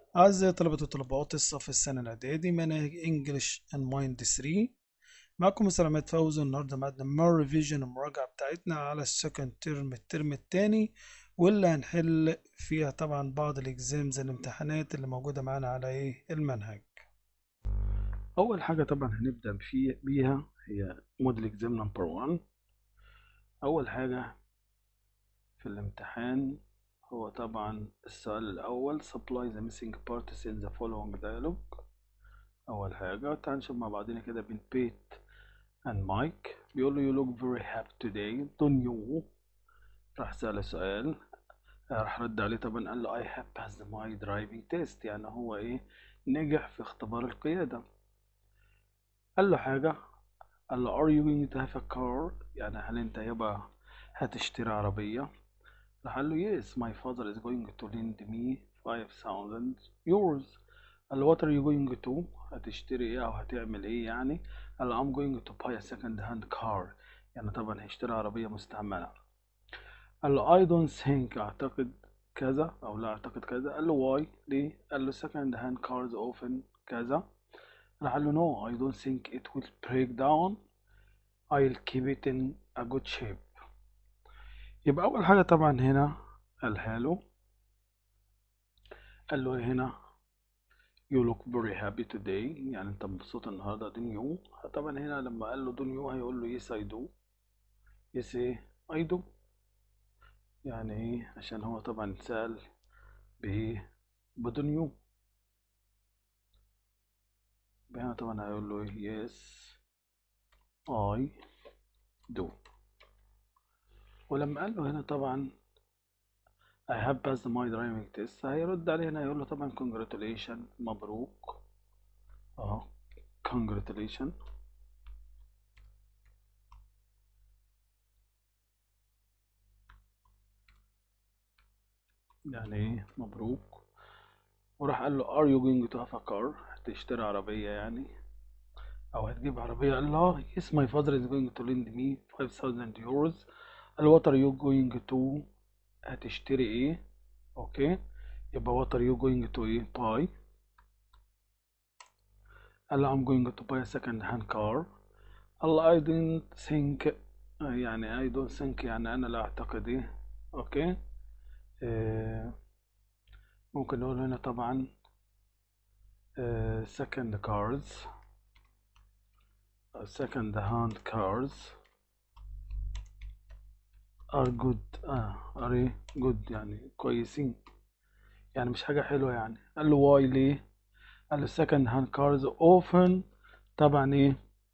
أعزائي طلبة وطلبات الصف السنة الإعدادي مناهج إنجلش أند مايند 3 معكم مستر عماد فوزي النهاردة معدنا مار ريفيجن المراجعة بتاعتنا على السكند ترم الترم التاني واللي هنحل فيها طبعا بعض الإكزامز الامتحانات اللي موجودة معانا على إيه المنهج أول حاجة طبعا هنبدأ في بيها هي موديل اكزام نمبر 1 أول حاجة في الامتحان هو طبعا السؤال الأول supply the missing parts in the following dialogue أول حاجة تعال نشوف مع بعضنا كده بين بيت and مايك بيقول له you look very happy today don't you راح سأل سؤال راح رد عليه طبعا قال له I have passed my driving test يعني هو إيه نجح في اختبار القيادة قال له حاجة قال له are you going to have a car يعني هل انت يبقى هتشتري عربية راح قال له yes my father is going to lend me 5000 euros قال له what are you going to هتشتري ايه او هتعمل ايه يعني قال له I'm going to buy a second hand car يعني طبعا هيشتري عربية مستعملة قال له I don't think اعتقد كذا او لا اعتقد كذا قال له why ليه قال له second hand cars often كذا راح قال له no I don't think it will break down I'll keep it in a good shape يبقى أول حاجة طبعا هنا قالها له قال له هنا you look very happy today يعني انت مبسوط النهاردة don't you طبعا هنا لما قال له don't you هيقول له yes I do yes ايه I do يعني ايه عشان هو طبعا سأل بايه بدون يو هنا طبعا هيقول له yes I do ولما قال له هنا طبعا I have passed my driving test هيرد عليه هنا يقول له طبعا congratulation مبروك اه congratulation يعني ايه مبروك وراح قال له are you going to have a car هتشتري عربية يعني أو هتجيب عربية قال له yes my father is going to lend me 5000 euros قال له what are you going to هتشتري ايه اوكي يبقى what are you going to ايه buy قال له I'm going to buy a second hand car قال له I didn't think يعني I don't think يعني أنا لا أعتقد ايه اوكي إيه ممكن نقول هنا طبعا إيه second cars second hand cars are good اه are ايه good يعني كويسين يعني مش حاجة حلوة يعني قال له واي ليه قال له second hand cars often طبعا ايه,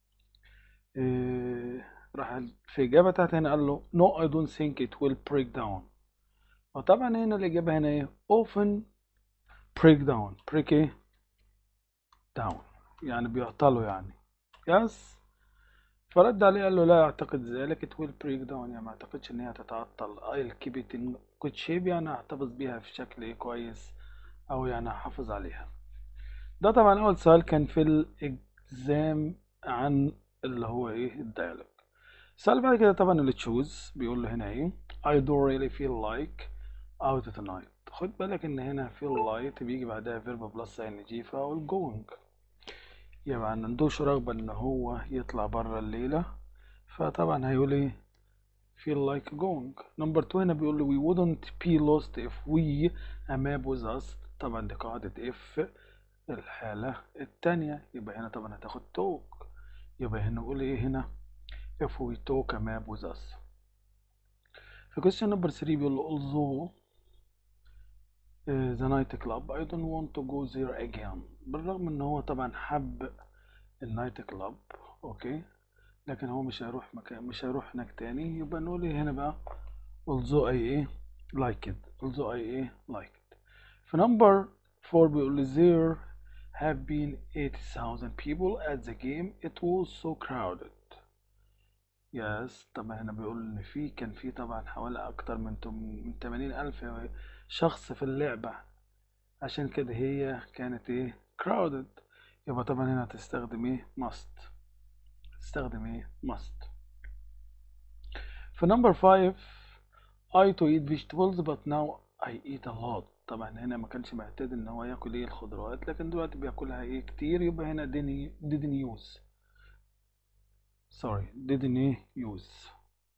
إيه راح في الإجابة بتاعت هنا قال له no I don't think it will break down وطبعا هنا الإجابة هنا ايه often break down break ايه down يعني بيعطلوا يعني يس فرد عليه قال له لا اعتقد ذلك it will break down يعني ما اعتقدش ان هي تتعطل I'll keep it in good shape يعني احتفظ بيها في شكل ايه كويس او يعني احافظ عليها ده طبعا اول سؤال كان في الاكزام عن اللي هو ايه الديالوج السؤال بعد كده طبعا اللي تشوز بيقول له هنا ايه I do really feel like out tonight خد بالك ان هنا feel like بيجي بعدها verb plus ing فاقول going يبقى ما عندوش رغبة ان هو يطلع برا الليلة فطبعا هيقول ايه feel like going number two هنا بيقول له we wouldn't be lost if we a map with us طبعا دي قاعدة if الحالة التانية يبقى هنا طبعا هتاخد talk يبقى هنا نقول ايه هنا if we talk a map with us في question number 3 بيقول له although the night club I don't want to go there again بالرغم ان هو طبعا حب النايت كلاب اوكي لكن هو مش هيروح مكان مش هيروح هناك تاني يبقى نقول ايه هنا بقى although I ايه like it although I ايه like it في number 4 بيقول لي there have been 80,000 people at the game it was so crowded يس طبعا هنا بيقول ان في كان في طبعا حوالي اكتر من من 80 الف شخص في اللعبة عشان كده هي كانت ايه crowded يبقى طبعا هنا هتستخدم ايه must تستخدم ايه must في number 5 I to eat vegetables but now I eat a lot طبعا هنا ما كانش معتاد ان هو ياكل ايه الخضروات لكن دلوقتي بياكلها ايه كتير يبقى هنا didn't didn't use sorry didn't ايه use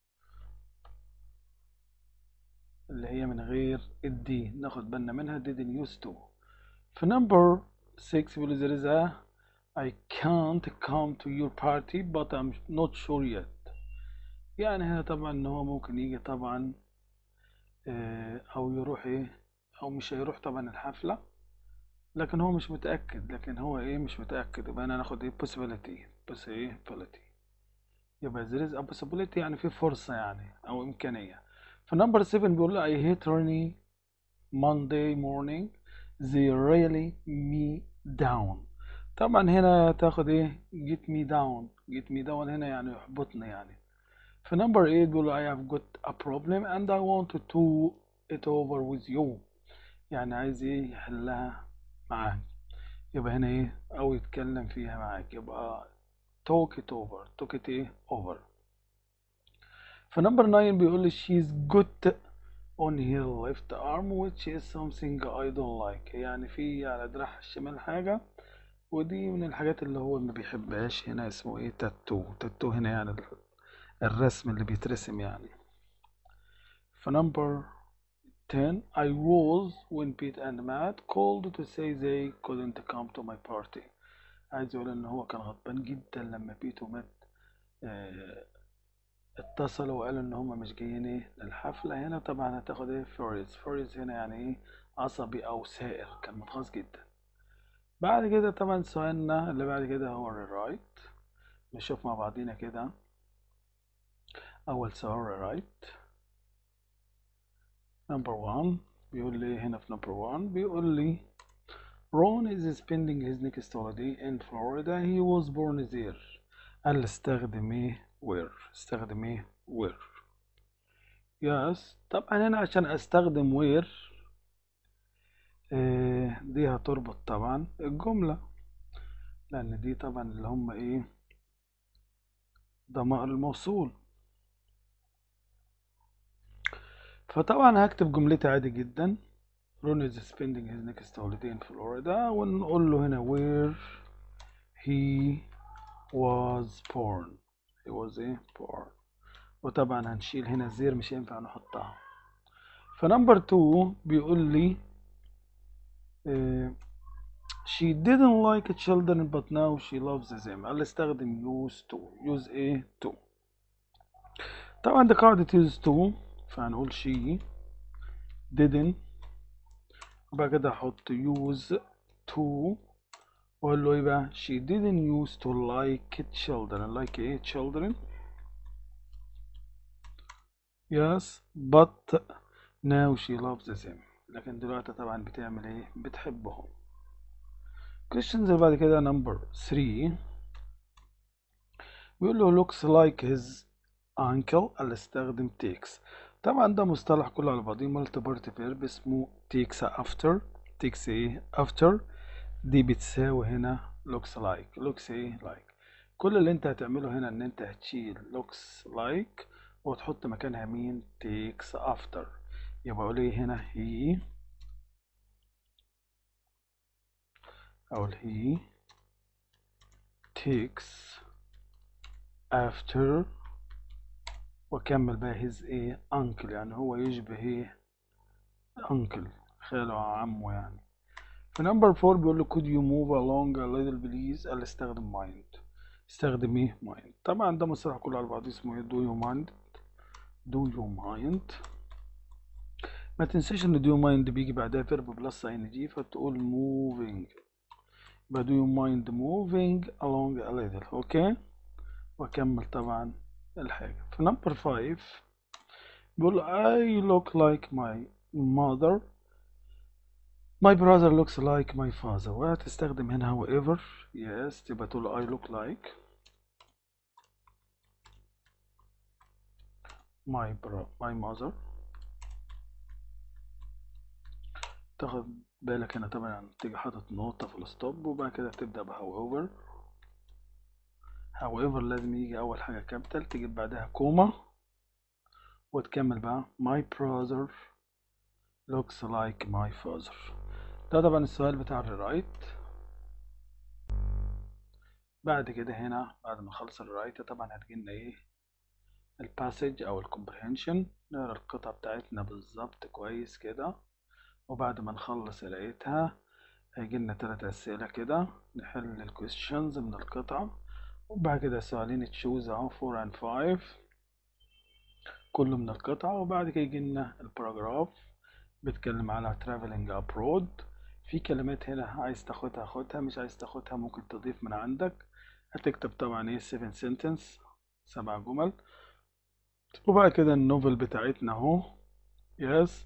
اللي هي من غير الدي ناخد بالنا منها didn't use to في number 6 بيقول there is a I can't come to your party but I'm not sure yet يعني هنا طبعا ان هو ممكن يجي طبعا آه، او يروح ايه او مش هيروح طبعا الحفلة لكن هو مش متأكد لكن هو ايه مش متأكد يبقى انا ناخد ايه possibility بس ايه possibility يبقى there is a possibility يعني في فرصة يعني او امكانية في number 7 بيقول له I hate rainy Monday morning they really me down طبعا هنا تاخد ايه get me down get me down هنا يعني يحبطني يعني في number 8 بيقول له I have got a problem and I want to it over with you يعني عايز ايه يحلها معاك يبقى هنا ايه او يتكلم فيها معاك يبقى talk it over talk it ايه over في number 9 بيقول لي she's got on her left arm which is something I don't like يعني في على دراعها الشمال حاجة ودي من الحاجات اللي هو ما بيحبهاش هنا اسمه ايه تاتو تاتو هنا يعني ال- الرسم اللي بيترسم يعني في number 10 I was when Pete and Matt called to say they couldn't come to my party عايز يقول ان هو كان غضبان جدا لما بيت ومات آه، اتصلوا وقالوا ان هم مش جايين ايه للحفلة هنا طبعا هتاخد ايه فوريز فوريز هنا يعني ايه عصبي او سائر كان متغاظ جدا بعد كده طبعا سؤالنا اللي بعد كده هو الرايت نشوف مع بعضينا كده اول سؤال رايت نمبر 1 بيقول لي هنا في نمبر 1 بيقول لي Ron is spending his next holiday in Florida. He was born there. قال لي استخدم ايه where استخدم ايه where yes طبعا هنا عشان استخدم where آه دي هتربط طبعا الجملة لأن دي طبعا اللي هم ايه ضمائر الموصول فطبعا هكتب جملتي عادي جدا Ron is spending his next holiday in Florida ونقول له هنا where he was born he was a born وطبعا هنشيل هنا الزير مش هينفع نحطها فنمبر 2 بيقول لي آه، she didn't like children but now she loves them قال لي استخدم use to use a to طبعا دي قاعدة use to فهنقول she didn't وبعد كده احط use to واقول له ايه بقى she didn't use to like children like ايه children yes but now she loves them لكن دلوقتي طبعا بتعمل ايه بتحبهم questions اللي بعد كده number 3 بيقول له looks like his uncle اللي استخدم takes طبعا ده مصطلح كله على بعضيه multi party verb اسمه takes after takes ايه after دي بتساوي هنا looks like looks ايه like كل اللي انت هتعمله هنا ان انت هتشيل looks like وتحط مكانها مين takes after يبقى اقول ايه هنا he اقول he takes after واكمل بقى his ايه uncle يعني هو يشبه ايه uncle خاله أو عمه يعني في نمبر 4 بيقول له could you move along a little please قال استخدم mind استخدم ايه mind طبعا ده مصطلح كله على بعضه اسمه ايه do you mind do you mind ما تنساش ان do you mind بيجي بعدها verb بلس ing فتقول moving يبقى do you mind moving along a little اوكي واكمل طبعا الحاجة في نمبر 5 بيقول له I look like my mother My brother looks like my father وهتستخدم هنا however yes تبقى تقول له I look like my bro my mother تاخد بالك هنا طبعا تيجي حاطط نقطة في الستوب وبعد كده تبدأ ب however however لازم يجي أول حاجة كابيتال تجيب بعدها كوما وتكمل بقى my brother looks like my father ده طبعا السؤال بتاع الرايت بعد كده هنا بعد ما نخلص الرايت طبعا هتجيلنا ايه الباسج او الكومبريهنشن نقرا القطعة بتاعتنا بالظبط كويس كده وبعد ما نخلص قرايتها هيجيلنا تلات أسئلة كده نحل الكويشنز من القطعة وبعد كده سؤالين تشوز اهو 4 and 5 كله من القطعة وبعد كده يجيلنا الباراجراف بيتكلم على traveling abroad في كلمات هنا عايز تاخدها خدها مش عايز تاخدها ممكن تضيف من عندك هتكتب طبعا ايه 7 sentence سبع جمل وبعد كده النوفل بتاعتنا اهو يس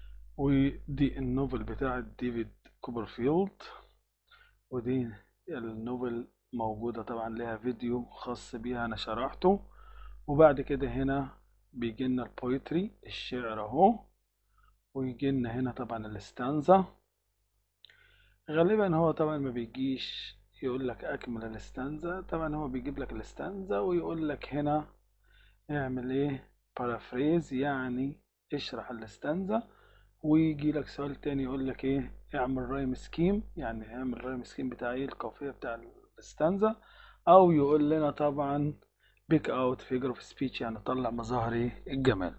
ودي النوفل بتاعت ديفيد كوبرفيلد ودي النوفل موجودة طبعا لها فيديو خاص بيها أنا شرحته وبعد كده هنا بيجيلنا البويتري الشعر اهو ويجيلنا هنا طبعا الاستانزا غالبا هو طبعا ما بيجيش يقول لك أكمل الاستانزا طبعا هو بيجيب لك الاستانزا ويقول لك هنا اعمل ايه بارافريز يعني اشرح الاستانزا ويجي لك سؤال تاني يقول لك ايه اعمل رايم سكيم يعني اعمل رايم سكيم بتاع ايه القافية بتاع الاستانزا او يقول لنا طبعا بيك اوت فيجر اوف سبيتش يعني طلع مظاهر ايه الجمال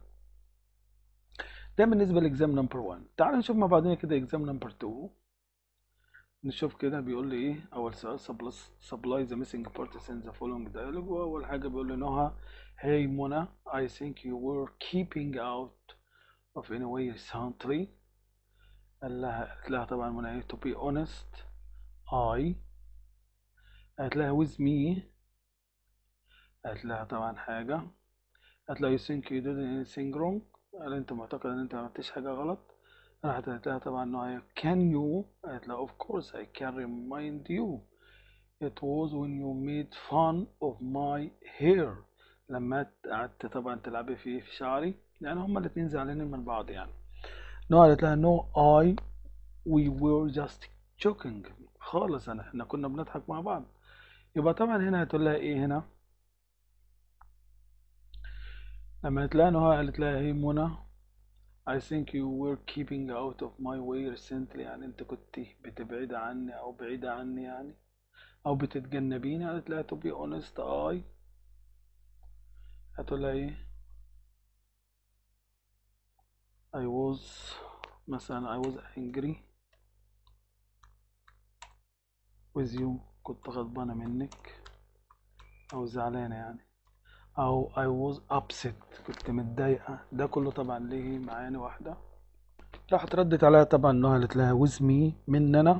ده بالنسبة لإكزام نمبر 1 تعال نشوف مع بعضنا كده إكزام نمبر 2 نشوف كده بيقول لي ايه اول سؤال supply the missing parts in the following dialogue واول حاجه بيقول لي نهى hey منى I think you were keeping out of any way recently قال لها قالت لها طبعا منى ايه to be honest I قالت لها with me قالت لها طبعا حاجه قالت لها you think you did anything wrong قال انت معتقد ان انت ما عملتش حاجه غلط راحت قالت لها طبعا انه can you قالت لها of course I can remind you it was when you made fun of my hair لما قعدت طبعا تلعبي في في شعري يعني هما الاتنين زعلانين من بعض يعني نو قالت لها no I we were just joking خالص انا احنا كنا بنضحك مع بعض يبقى طبعا هنا هتقول لها ايه هنا لما قالت لها نهى قالت لها هي منى I think you were keeping out of my way recently يعني انت كنت بتبعد عني او بعيدة عني يعني او بتتجنبيني قالت لها to be honest I هتقول لها ايه I was مثلا I was angry with you كنت غضبانة منك او زعلانة يعني او I was upset كنت متضايقة ده كله طبعا ليه معاني واحدة راحت ردت عليها طبعا انها قالت لها with me مننا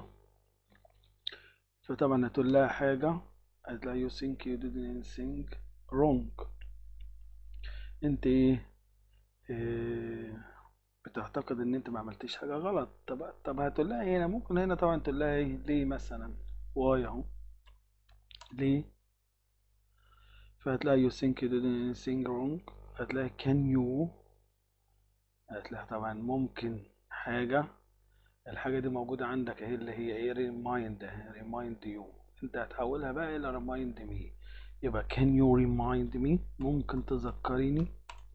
فطبعا هتقول لها حاجة قالت لها you think you did anything wrong انت ايه, إيه بتعتقد ان انت ما عملتيش حاجة غلط طب طب هتقول لها هنا ممكن هنا طبعا تقول لها ايه ليه مثلا واي اهو ليه فهتلاقي you think you did anything wrong هتلاقي can you هتلاقي طبعا ممكن حاجة الحاجة دي موجودة عندك اهي اللي هي ايه remind remind you انت هتحولها بقى الى remind me يبقى can you remind me ممكن تذكريني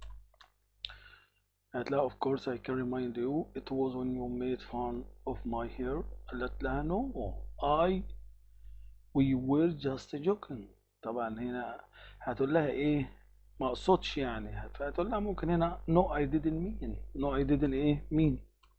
هتلاقي of course I can remind you it was when you made fun of my hair قالت لها no I we were just joking طبعا هنا هتقول لها ايه ما اقصدش يعني فهتقول لها ممكن هنا no I didn't mean no I didn't ايه mean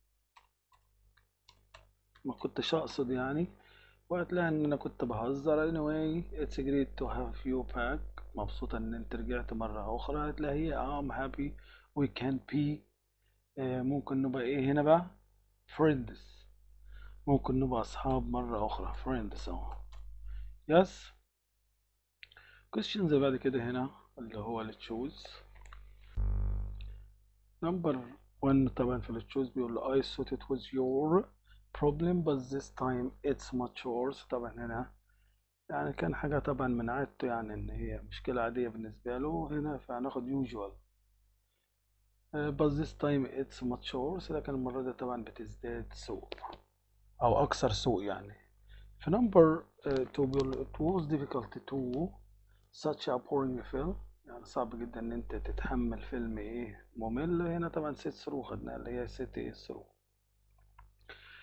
ما كنتش اقصد يعني وقالت لها ان انا كنت بهزر anyway it's great to have you back مبسوطة ان انت رجعت مرة اخرى قالت لها هي I'm happy we can be آه ممكن نبقى ايه هنا بقى friends ممكن نبقى اصحاب مرة اخرى friends اهو يس questions بعد كده هنا اللي هو التشوز نمبر 1 طبعا في التشوز بيقول له I thought it was your problem but this time it's much worse طبعا هنا يعني كان حاجة طبعا من عادته يعني ان هي مشكلة عادية بالنسبة له هنا فهناخد usual but this time it's much worse لكن المرة دي طبعا بتزداد سوء أو أكثر سوء يعني في نمبر 2 بيقول it was difficult to such a boring film يعني صعب جدا ان انت تتحمل فيلم ايه ممل هنا طبعا سيت ثرو خدناها اللي هي سيت ايه ثرو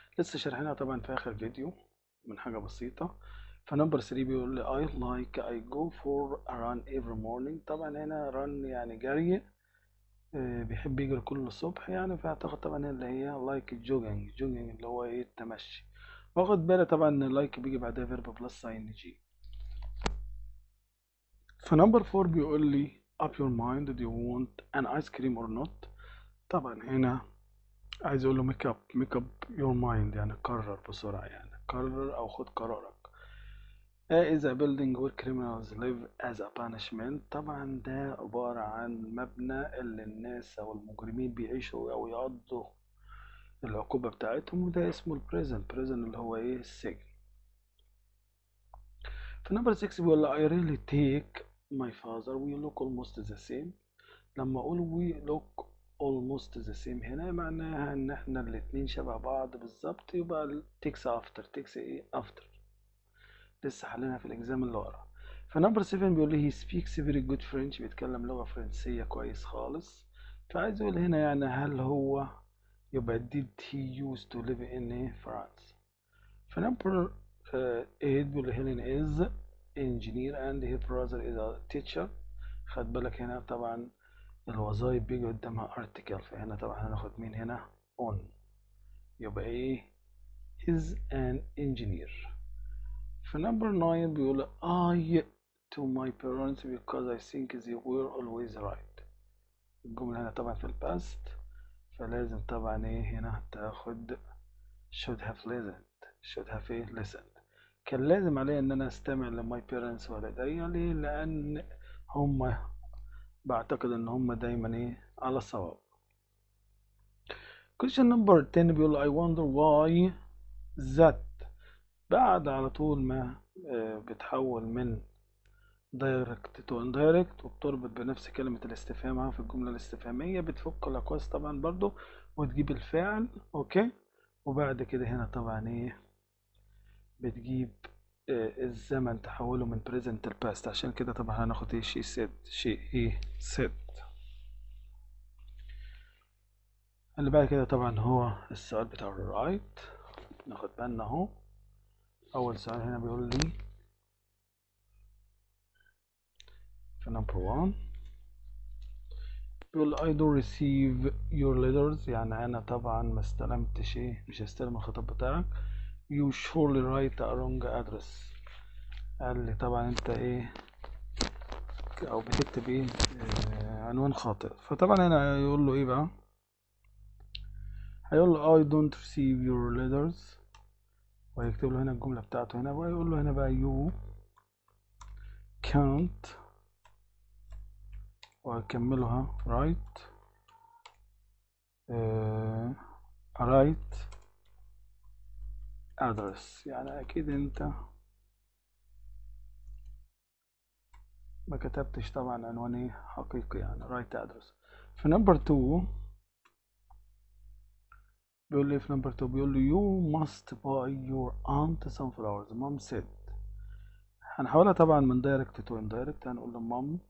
لسه شارحينها طبعا في آخر فيديو من حاجة بسيطة فنمبر 3 بيقول لي I like I go for a run every morning طبعا هنا run يعني جري آه، بيحب يجري كل الصبح يعني فاعتقد طبعا اللي هي like jogging jogging اللي هو ايه التمشي واخد بالي طبعا ان like بيجي بعدها فيرب بلس ان جي فنمبر 4 بيقول لي up your mind do you want an ice cream or not طبعا هنا عايز اقول له make up make up your mind يعني قرر بسرعة يعني قرر او خد قرارك A is a building where criminals live as a punishment طبعا ده عبارة عن مبنى اللي الناس أو المجرمين بيعيشوا أو يقضوا العقوبة بتاعتهم وده اسمه البريزن بريزن اللي هو ايه السجن في نمبر 6 بيقول I really take my father we look almost the same لما أقول we look almost the same هنا معناها إن احنا الاتنين شبه بعض بالظبط يبقى takes after takes ايه after لسه حلينها في الإكزام اللي ورا فنمبر 7 بيقول لي he speaks very good French بيتكلم لغة فرنسية كويس خالص فعايز يقول هنا يعني هل هو يبقى did he used to live in France فنمبر 8 بيقول لي هيلين is engineer and his brother is a teacher خد بالك هنا طبعا الوظائف بيجي قدامها article فهنا طبعا هناخد مين هنا on يبقى ايه is an engineer في نمبر 9 بيقول I to my parents because I think they were always right الجملة هنا طبعا في الباست فلازم طبعا ايه هنا تاخد should have listened should have ايه listened كان لازم علي ان انا استمع لماي بيرنتس والدي ليه لان هم بعتقد ان هم دايما ايه على الصواب question number 10 بيقول I wonder why that بعد على طول ما آه، بتحول من direct to indirect وبتربط بنفس كلمة الاستفهام أهو في الجملة الاستفهامية بتفك الأقواس طبعا برضو وتجيب الفعل أوكي وبعد كده هنا طبعا إيه بتجيب آه، الزمن تحوله من present ل past عشان كده طبعا هناخد إيه she said شيء إيه said اللي بعد كده طبعا هو السؤال بتاع الرايت ناخد بالنا أهو أول سؤال هنا بيقول لي في number one بيقول I don't receive your letters يعني أنا طبعا ما استلمتش إيه مش هستلم الخطاب بتاعك you surely write a wrong address قال لي طبعا أنت إيه أو بتكتب إيه آه، عنوان خاطئ فطبعا هنا يقول له إيه بقى هيقول له I don't receive your letters وهيكتب له هنا الجملة بتاعته هنا بقى يقول له هنا بقى you can't وهكملها right آه right address يعني أكيد أنت ما كتبتش طبعا عنوان ايه حقيقي يعني right address في نمبر 2 بيقول لي في نمبر 2 بيقول له you must buy your aunt some flowers mom said هنحولها طبعا من direct to indirect هنقول له mom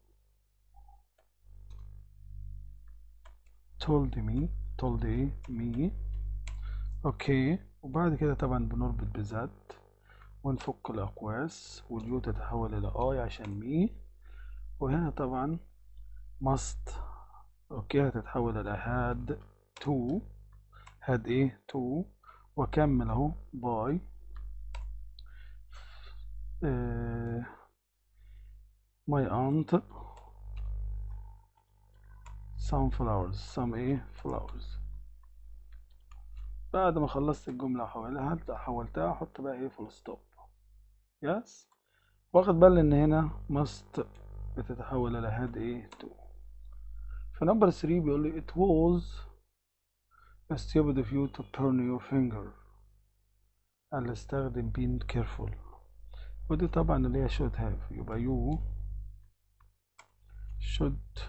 told me told ايه me اوكي وبعد كده طبعا بنربط بذات ونفك الأقواس واليو تتحول إلى I عشان مي وهنا طبعا must اوكي هتتحول إلى had to had ايه to وأكمل أهو by آه my aunt some flowers some ايه flowers بعد ما خلصت الجملة وحولها هبدأ حولتها أحط بقى إيه فول ستوب يس واخد بالي إن هنا must بتتحول إلى had إيه to فنمبر 3 بيقول لي it was stupid of you to burn your finger قال استخدم being careful ودي طبعا اللي هي should have يبقى you should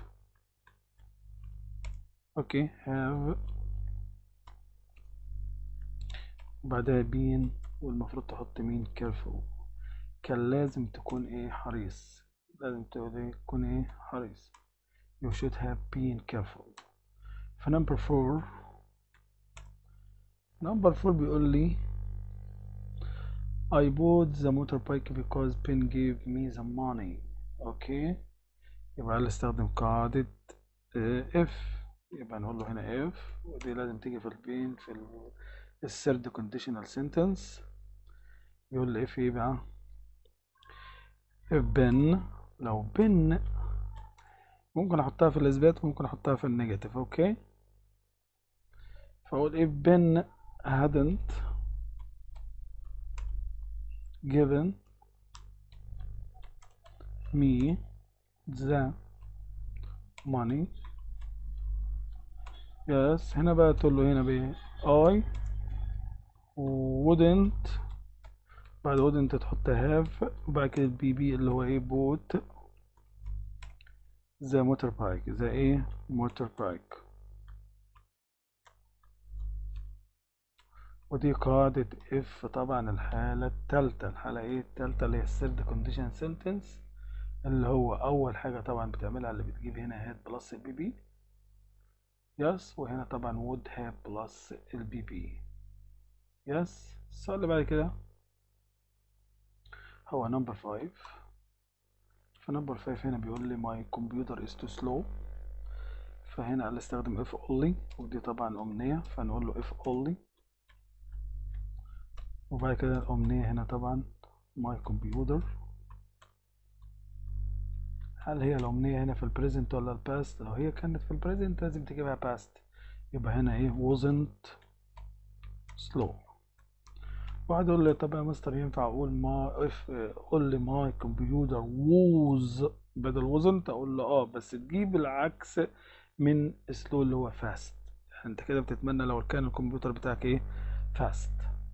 اوكي have وبعدها بين والمفروض تحط مين careful كان لازم تكون ايه حريص لازم تقول ايه تكون ايه حريص you should have been careful في number four نمبر فور بيقول لي I bought the motorbike because Ben gave me the money اوكي يبقى هل استخدم قاعدة اف يبقى نقول له هنا اف ودي لازم تيجي في البين في الثيرد كونديشنال سنتنس يقول لي اف ايه بقى اف بن لو بن ممكن احطها في الاثبات وممكن احطها في النيجاتيف اوكي فاقول if Ben hadn't given me the money yes هنا بقى تقول له هنا بايه I wouldn't بعد wouldn't تحط have وبعد كده البي بي اللي هو ايه bought the motorbike the ايه motorbike ودي قاعدة اف طبعا الحالة التالتة الحالة ايه التالتة اللي هي الثيرد كونديشن سنتنس اللي هو أول حاجة طبعا بتعملها اللي بتجيب هنا هاد بلس البي بي يس وهنا طبعا would have بلس البي بي يس السؤال اللي بعد كده هو نمبر فايف فنمبر فايف هنا بيقول لي my computer is too slow فهنا قال استخدم if only ودي طبعا أمنية فنقول له if only وبعد كده الأمنية هنا طبعا my computer هل هي الأمنية هنا في البريزنت ولا الباست لو هي كانت في البريزنت لازم تجيبها باست يبقى هنا ايه wasn't slow واحد يقول لي طب يا مستر ينفع اقول ما اف قول لي my computer was بدل wasn't اقول له اه بس تجيب العكس من slow اللي هو fast يعني انت كده بتتمنى لو كان الكمبيوتر بتاعك ايه fast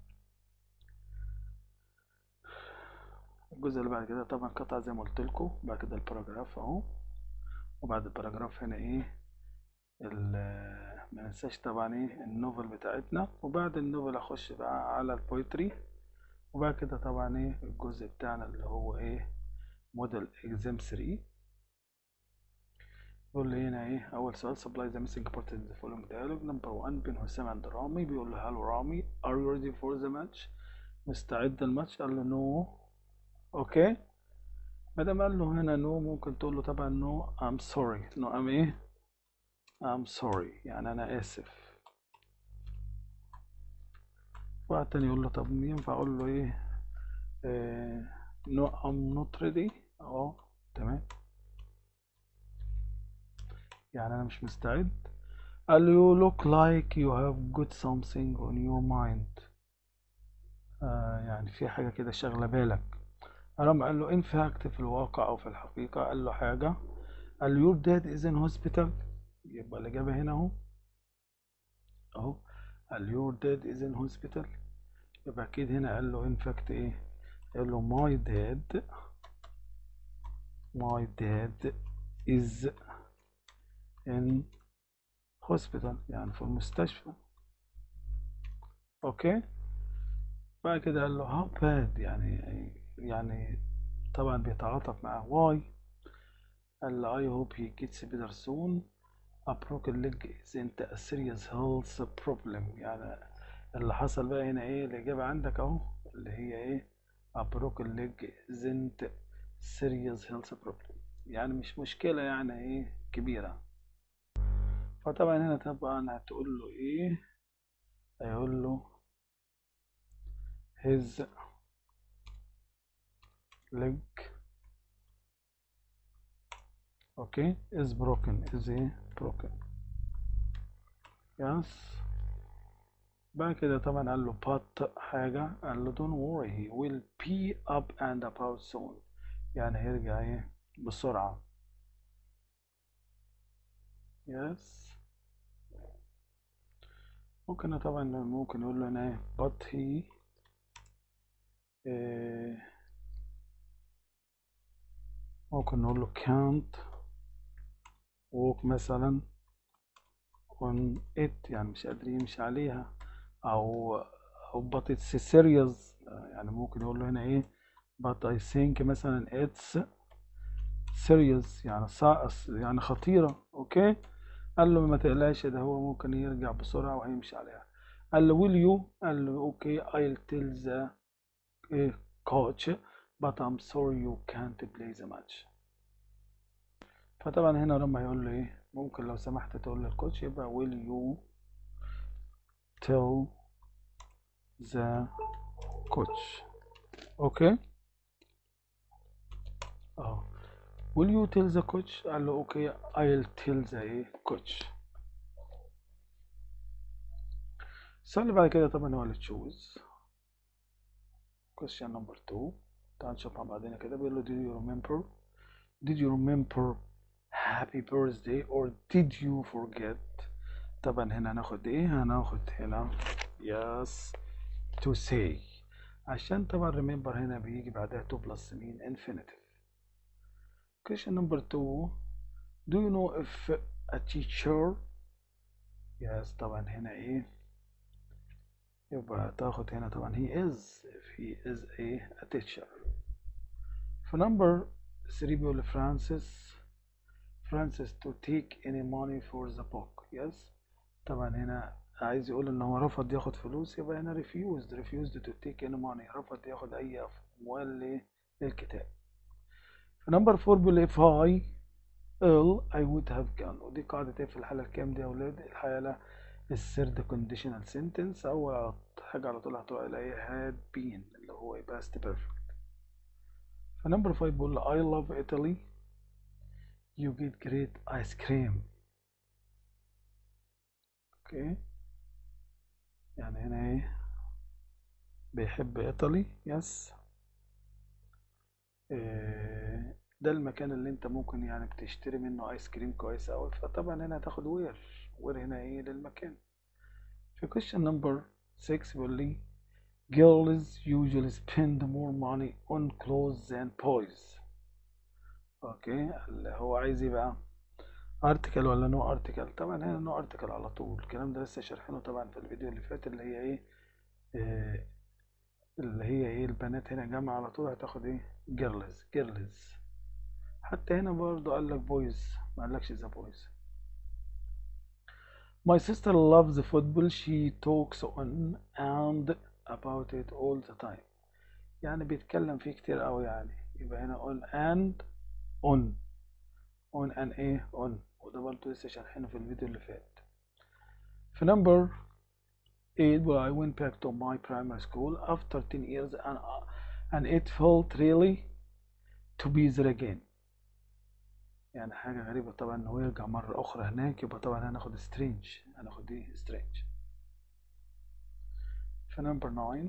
الجزء اللي بعد كده طبعا قطع زي ما قلت لكم بعد كده الباراجراف اهو وبعد الباراجراف هنا ايه ما ننساش طبعا ايه النوفل بتاعتنا وبعد النوفل اخش بقى على البويتري وبعد كده طبعا ايه الجزء بتاعنا اللي هو ايه موديل اكزام 3 بيقول لي هنا ايه اول سؤال supply the missing part in the following dialogue number 1 بين حسام عند رامي بيقول له هلو رامي are you ready for the match مستعد الماتش قال له نو اوكي ما دام قال له هنا نو ممكن تقول له طبعا نو I'm sorry نو I'm ايه I'm sorry يعني انا اسف واحد تاني يقول له طب ينفع اقول له ايه نو I'm not ready اه تمام يعني انا مش مستعد قال له you look like you have got something on your mind آه يعني في حاجة كده شغلة بالك رام قال له in fact في الواقع او في الحقيقة قال له حاجة قال له your dad is in hospital يبقى الإجابة هنا اهو اهو قال your dad is in hospital يبقى أكيد هنا قال له in fact إيه قال له my dad my dad is in hospital يعني في المستشفى أوكي بعد كده قال له how bad يعني يعني طبعا بيتعاطف معاه why قال له I hope he gets better soon a broken leg isn't a serious health problem يعني اللي حصل بقى هنا ايه الإجابة عندك اهو اللي هي ايه a broken leg isn't serious health problem يعني مش مشكلة يعني ايه كبيرة فطبعا هنا طبعا هتقول له ايه هيقول له his leg okay is broken is a broken yes بعد كده طبعا قال له but حاجة قال له don't worry he will be up and about soon يعني هيرجع ايه بسرعة yes ممكن طبعا ممكن يقول له هنا ايه but he إيه ممكن نقول له can't walk مثلا on it يعني مش قادر يمشي عليها او او but it's serious يعني ممكن يقول له هنا ايه but I think مثلا it's serious يعني صع... يعني خطيرة اوكي قال له ما تقلقش ده هو ممكن يرجع بسرعة وهيمشي عليها قال له will you قال له okay I'll tell the eh, coach but I'm sorry you can't play the match فطبعا هنا لما يقول له ايه ممكن لو سمحت تقول للكوتش يبقى will you tell the coach اوكي اه will you tell the coach قال له اوكي I'll tell the ايه coach السؤال اللي بعد كده طبعا هو اللي تشوز question number 2 تعال نشوف مع بعضنا كده بيقول له did you remember did you remember happy birthday or did you forget طبعا هنا هناخد ايه هناخد هنا yes to say عشان طبعا remember هنا بيجي بعدها to plus مين infinitive question number 2 do you know if a teacher yes طبعا هنا ايه يبقى تاخد هنا طبعا he is if he is a, a teacher في number 3 بيقول فرانسيس فرانسيس to take any money for the book yes طبعا هنا عايز يقول ان هو رفض ياخد فلوس يبقى هنا refused refused to take any money رفض ياخد اي اموال ل- للكتاب في نمبر 4 بيقول if I ill I would have gone ودي قاعدة ايه في الحالة الكام دي يا ولاد الحالة الثيرد conditional sentence أول حاجة على طول هتروح إلى ايه had been اللي هو past perfect فنمبر 5 بيقول I love Italy you get great ice cream اوكي يعني هنا ايه بيحب ايطالي يس إيه ده المكان اللي انت ممكن يعني بتشتري منه ايس كريم كويس اوي فطبعا هنا هتاخد وير وير هنا ايه للمكان في question number 6 بيقول لي girls usually spend more money on clothes than boys اوكي اللي هو عايز ايه بقى ارتكل ولا نو ارتكل طبعا هنا نو ارتكل على طول الكلام ده لسه شارحينه طبعا في الفيديو اللي فات اللي هي ايه آه، اللي هي ايه البنات هنا جمع على طول هتاخد ايه جيرلز جيرلز حتى هنا برضو قال لك بويز ما قالكش ذا بويز My sister loves football she talks on and about it all the time يعني بيتكلم فيه كتير قوي يعني يبقى هنا on and on on and ايه on وده برضه لسه شارحينه في الفيديو اللي فات في number 8 well, I went back to my primary school after 10 years and, and it felt really to be there again يعني حاجة غريبة طبعا ان هو يرجع مرة أخرى هناك يبقى طبعا هناخد strange هناخد ايه strange في number 9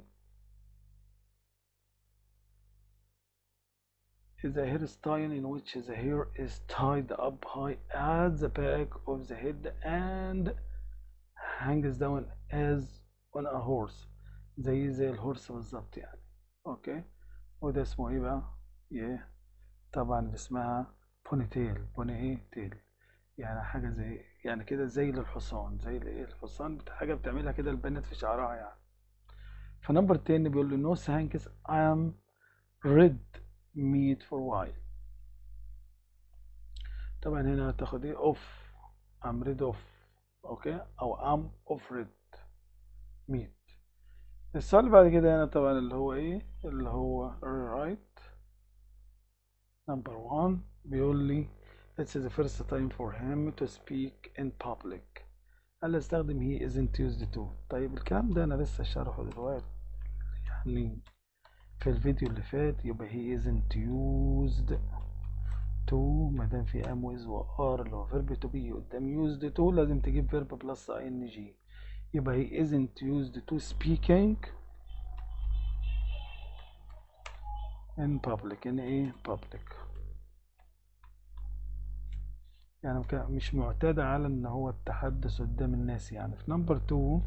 is a hairstyle in which the hair is tied up high at the back of the head and hangs down as on a horse زي زي الهورس بالظبط يعني اوكي وده اسمه ايه بقى ايه طبعا اللي اسمها بوني تيل بوني ايه تيل يعني حاجة زي يعني كده زي للحصان زي الايه الحصان بت- حاجة بتعملها كده البنات في شعرها يعني فنمبر 10 بيقول له no thanks I am red meat for while طبعا هنا هتاخد ايه اوف I'm rid of اوكي او I'm of red meat السؤال اللي بعد كده هنا طبعا اللي هو ايه اللي هو right number one بيقول لي It's the first time for him to speak in public قال لي استخدم he isn't used to طيب الكلام ده انا لسه شارحه دلوقتي يعني في الفيديو اللي فات يبقى he isn't used to ما دام في am with و are اللي هو verb to be قدام used to لازم تجيب verb plus ing يبقى he isn't used to speaking in public in ايه public يعني مك- مش معتاد على ان هو التحدث قدام الناس يعني في نمبر 2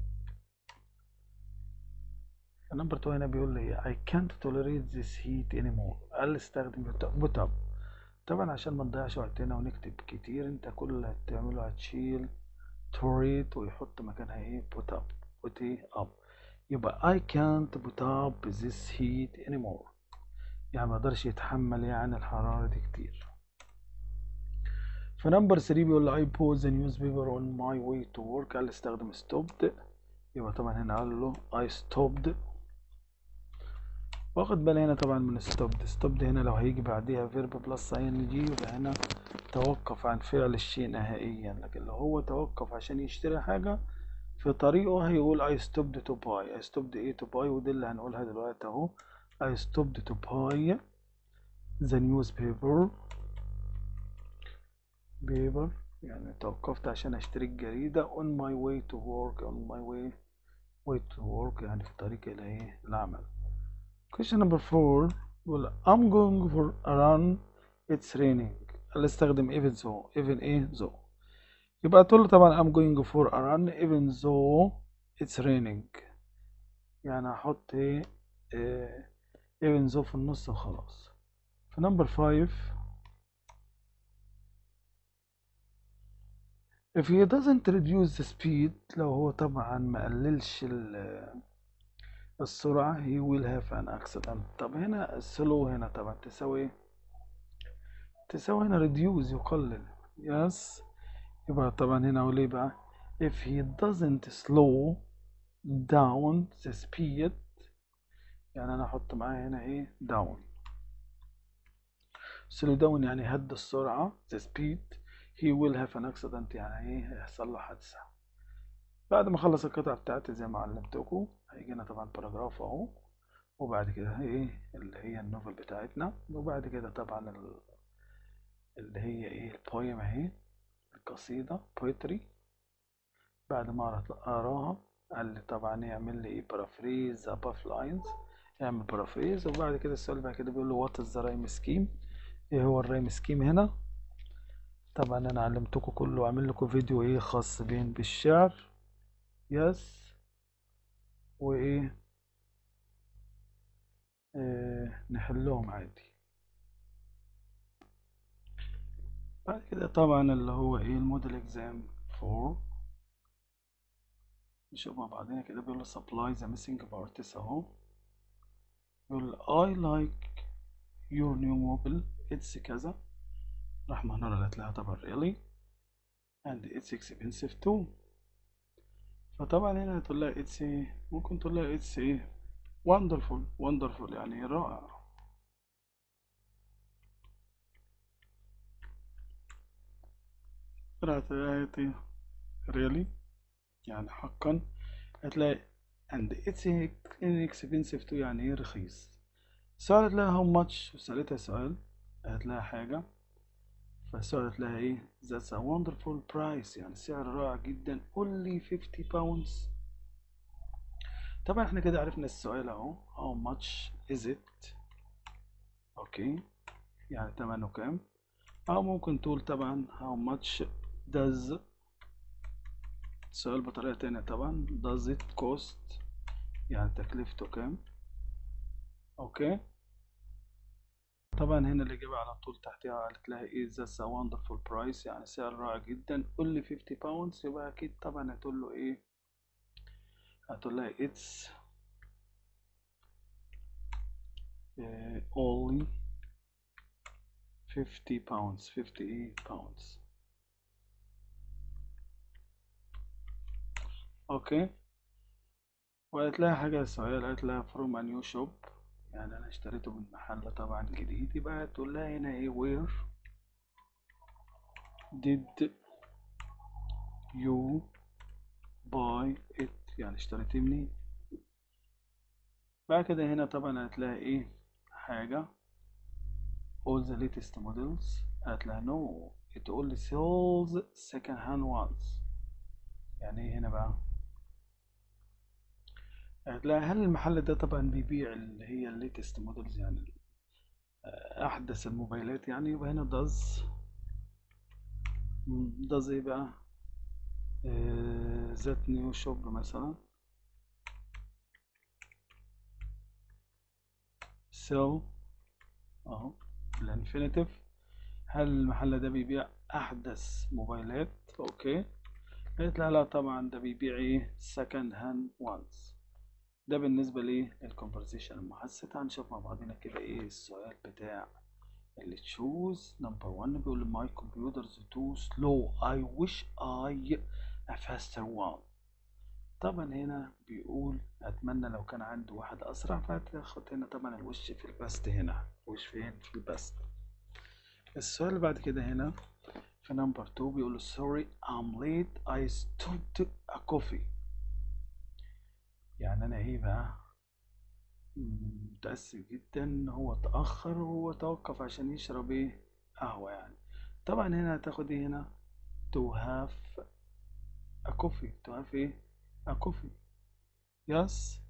نمبر 2 هنا بيقول لي I can't tolerate this heat anymore قال لي استخدم put up طبعا عشان ما نضيعش وقتنا ونكتب كتير انت كل اللي هتعمله هتشيل tolerate ويحط مكانها ايه put up put ايه up يبقى I can't put up this heat anymore يعني ما يقدرش يتحمل يعني الحرارة دي كتير فنمبر 3 بيقول لي I put the newspaper on my way to work قال لي استخدم stopped يبقى طبعا هنا قال له I stopped واخد بالي هنا طبعا من stopped stopped هنا لو هيجي بعديها verb plus ing يبقى هنا توقف عن فعل الشيء نهائيا لكن لو هو توقف عشان يشتري حاجة في طريقه هيقول I stopped to buy I stopped ايه to buy ودي اللي هنقولها دلوقتي اهو I stopped to buy the newspaper paper يعني توقفت عشان اشتري الجريدة on my way to work on my way way to work يعني في طريقي إلى إيه العمل question number four يقول I'm going for a run it's raining اللي استخدم even though even إيه though يبقى تقول له طبعا I'm going for a run even though it's raining يعني هحط إيه إيه even though في النص وخلاص في number five if he doesn't reduce the speed لو هو طبعا ما قللش ال- السرعة he will have an accident طب هنا السلو هنا طبعا تساوي ايه؟ تساوي هنا reduce يقلل yes يبقى طبعا هنا اقول ايه بقى if he doesn't slow down the speed يعني انا احط معاه هنا ايه down slow down يعني هد السرعة the speed he will have an accident يعني ايه هيحصل له حادثة بعد ما اخلص القطعة بتاعتي زي ما علمتكم هيجينا طبعا باراجراف اهو وبعد كده ايه اللي هي النوفل بتاعتنا وبعد كده طبعا ال- اللي هي ايه البويم اهي القصيدة poetry بعد ما قرأت- اقراها قال لي طبعا يعمل لي ايه paraphrase above lines يعمل paraphrase وبعد كده السؤال بعد كده بيقول له what is the rhyme scheme ايه هو الرايم سكيم هنا طبعا انا علمتكم كله وعامل لكم فيديو ايه خاص بين بالشعر يس وايه آه نحلهم عادي بعد كده طبعا اللي هو ايه الموديل اكزام 4 نشوف مع بعضنا كده بيقول له supply the missing parts اهو يقول I like your new mobile it's كذا راح مهنرة قالت لها طبعا really and it's expensive too فطبعا هنا هتقول لها it's ايه ممكن تقول لها it's ايه wonderful wonderful يعني رائع راحت قالت ايه really يعني حقا هتلاقي and it's inexpensive too يعني ايه رخيص السؤال قالت لها how much وسألتها سؤال قالت لها حاجة فالسؤال قالت لها ايه that's a wonderful price يعني سعر رائع جدا only 50 pounds طبعا احنا كده عرفنا السؤال اهو how much is it اوكي يعني تمنه كام او ممكن تقول طبعا how much does السؤال بطريقة تانية طبعا does it cost يعني تكلفته كام اوكي طبعا هنا الإجابة على طول تحتها قالت لها ايه that's a wonderful price يعني سعر رائع جدا only 50 pounds يبقى أكيد طبعا هتقول له ايه هتقول لها it's uh, only 50 pounds 50 ايه pounds اوكي وقالت لها حاجة سؤال قالت لها from a new shop يعني انا اشتريته من محل طبعا جديد يبقى تقول لها هنا ايه where did you buy it يعني اشتريتيه منين بعد كده هنا طبعا قالت لها ايه حاجة all the latest models قالت لها no it only sells second hand ones يعني ايه هنا بقى قالت لها هل المحل ده طبعا بيبيع اللي هي الليتست مودلز يعني احدث الموبايلات يعني يبقى هنا does does ايه بقى ذات نيو شوب مثلا sell اهو الانفينيتيف هل المحل ده بيبيع احدث موبايلات اوكي قالت لها لا طبعا ده بيبيع ايه second hand ones ده بالنسبة ليه للكونفرزيشن المحادثة تعال نشوف مع بعضنا كده ايه السؤال بتاع اللي تشوز نمبر 1 بيقول my computers too slow I wish I a faster one طبعا هنا بيقول اتمنى لو كان عنده واحد اسرع فهتاخد هنا طبعا الوش في البست هنا وش فين في البست السؤال اللي بعد كده هنا في نمبر 2 بيقول له sorry I'm late I stopped a coffee يعني انا ايه بقى متأسف جدا ان هو اتأخر وهو توقف عشان يشرب ايه قهوة يعني طبعا هنا هتاخد ايه هنا to have a coffee to have ايه a coffee yes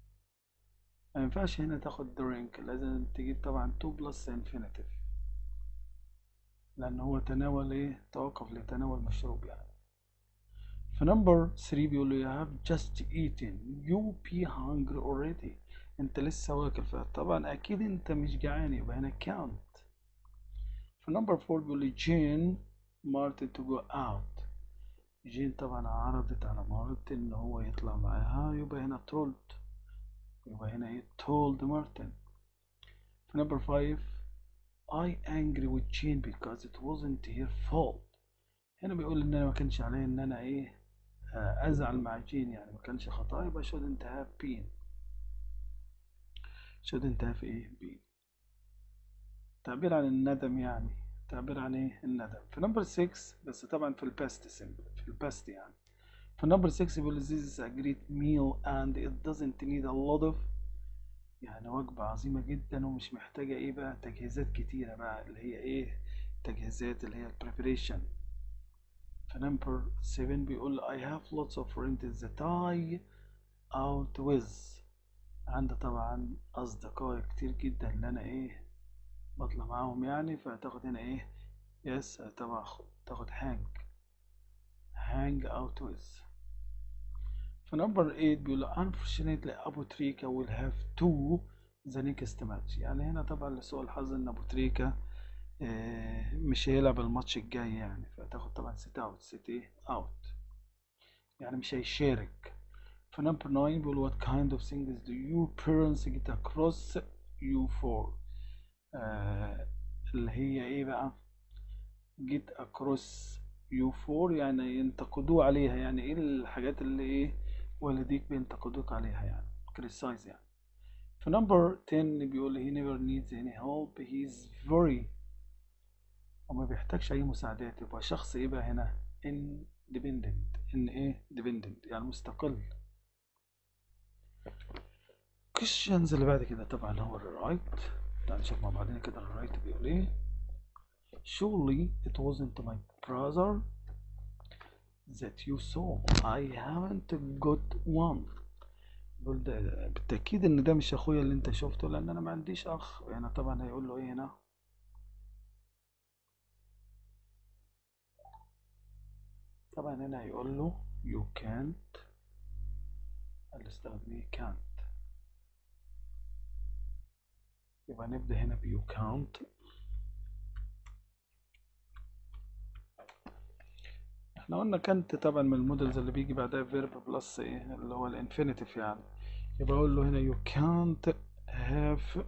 ما ينفعش هنا تاخد drink لازم تجيب طبعا to plus infinitive لأن هو تناول ايه توقف لتناول مشروب يعني في نمبر 3 بيقول له you have just eaten you be hungry already انت لسه واكل فطبعا اكيد انت مش جعان يبقى هنا count في نمبر 4 بيقول لي جين مارتن to go out جين طبعا عرضت على مارتن ان هو يطلع معاها يبقى هنا told يبقى هنا ايه told مارتن في نمبر 5 I angry with Jane because it wasn't her fault هنا بيقول ان انا ما كانش عليا ان انا ايه ازعل مع جين يعني ما كانش خطأ يبقى shouldn't have been shouldn't have ايه been تعبير عن الندم يعني تعبير عن ايه الندم في نمبر 6 بس طبعا في الباست سيمبل في الباست يعني في نمبر 6 بيقول this is a great meal and it doesn't need a lot of يعني وجبة عظيمة جدا ومش محتاجة ايه بقى تجهيزات كتيرة بقى اللي هي ايه تجهيزات اللي هي البريبريشن في نمبر 7 بيقول I have lots of friends that I out with عندي طبعا أصدقاء كتير جدا اللي أنا ايه بطلع معاهم يعني فهتاخد هنا ايه يس طبعا تاخد hang hang out with في نمبر 8 بيقول unfortunately أبو تريكا will have to the next match يعني هنا طبعا لسوء الحظ إن أبو تريكا آه مش هيلعب الماتش الجاي يعني فهتاخد طبعا sit out sit ايه out يعني مش هيشارك في نمبر 9 بيقول what kind of things do your parents get across you for آه اللي هي ايه بقى get across you for يعني ينتقدوه عليها يعني ايه الحاجات اللي ايه والديك بينتقدوك عليها يعني criticize يعني في نمبر 10 بيقول he never needs any help he's very وما بيحتاجش اي مساعدات يبقى شخص ايه بقى هنا independent ان ايه dependent يعني مستقل questions اللي بعد كده طبعا هو الرايت تعال نشوف مع بعضنا كده الرايت بيقول ايه surely it wasn't my brother that you saw I haven't got one بيقول ده بالتأكيد ان ده مش اخويا اللي انت شفته لان انا ما عنديش اخ هنا طبعا هيقول له ايه هنا طبعا هنا هيقول له you can't اللي استخدم ايه can't يبقى نبدأ هنا ب you can't احنا قلنا كانت طبعا من المودلز اللي بيجي بعدها فيرب بلس ايه اللي هو الانفينيتيف يعني يبقى اقول له هنا you can't have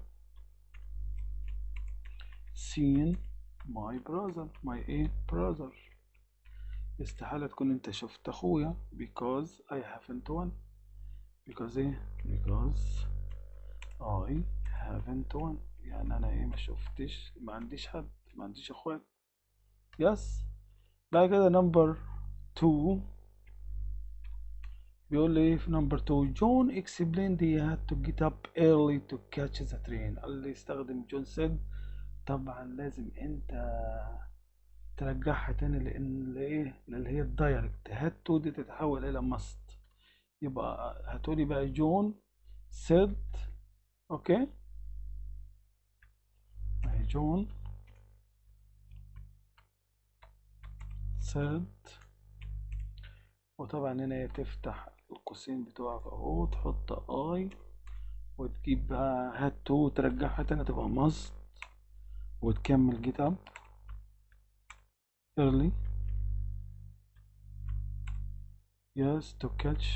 seen my brother my ايه brother استحالة تكون انت شفت اخويا because I haven't one because ايه because I haven't one يعني انا ايه ما شفتش ما عنديش حد ما عنديش اخوات يس بعد كده نمبر 2 بيقول لي في نمبر 2 جون explained he had to get up early to catch the train اللي يستخدم جون سيد طبعا لازم انت ترجعها تاني لان ايه اللي هي الدايركت هات تو دي تتحول الى ماست يبقى هتقولي بقى جون سيد اوكي اهي جون said وطبعا هنا تفتح القوسين بتوعك اهو تحط اي وتجيب بقى هات تو وترجعها تاني تبقى must وتكمل جيت اب early yes to catch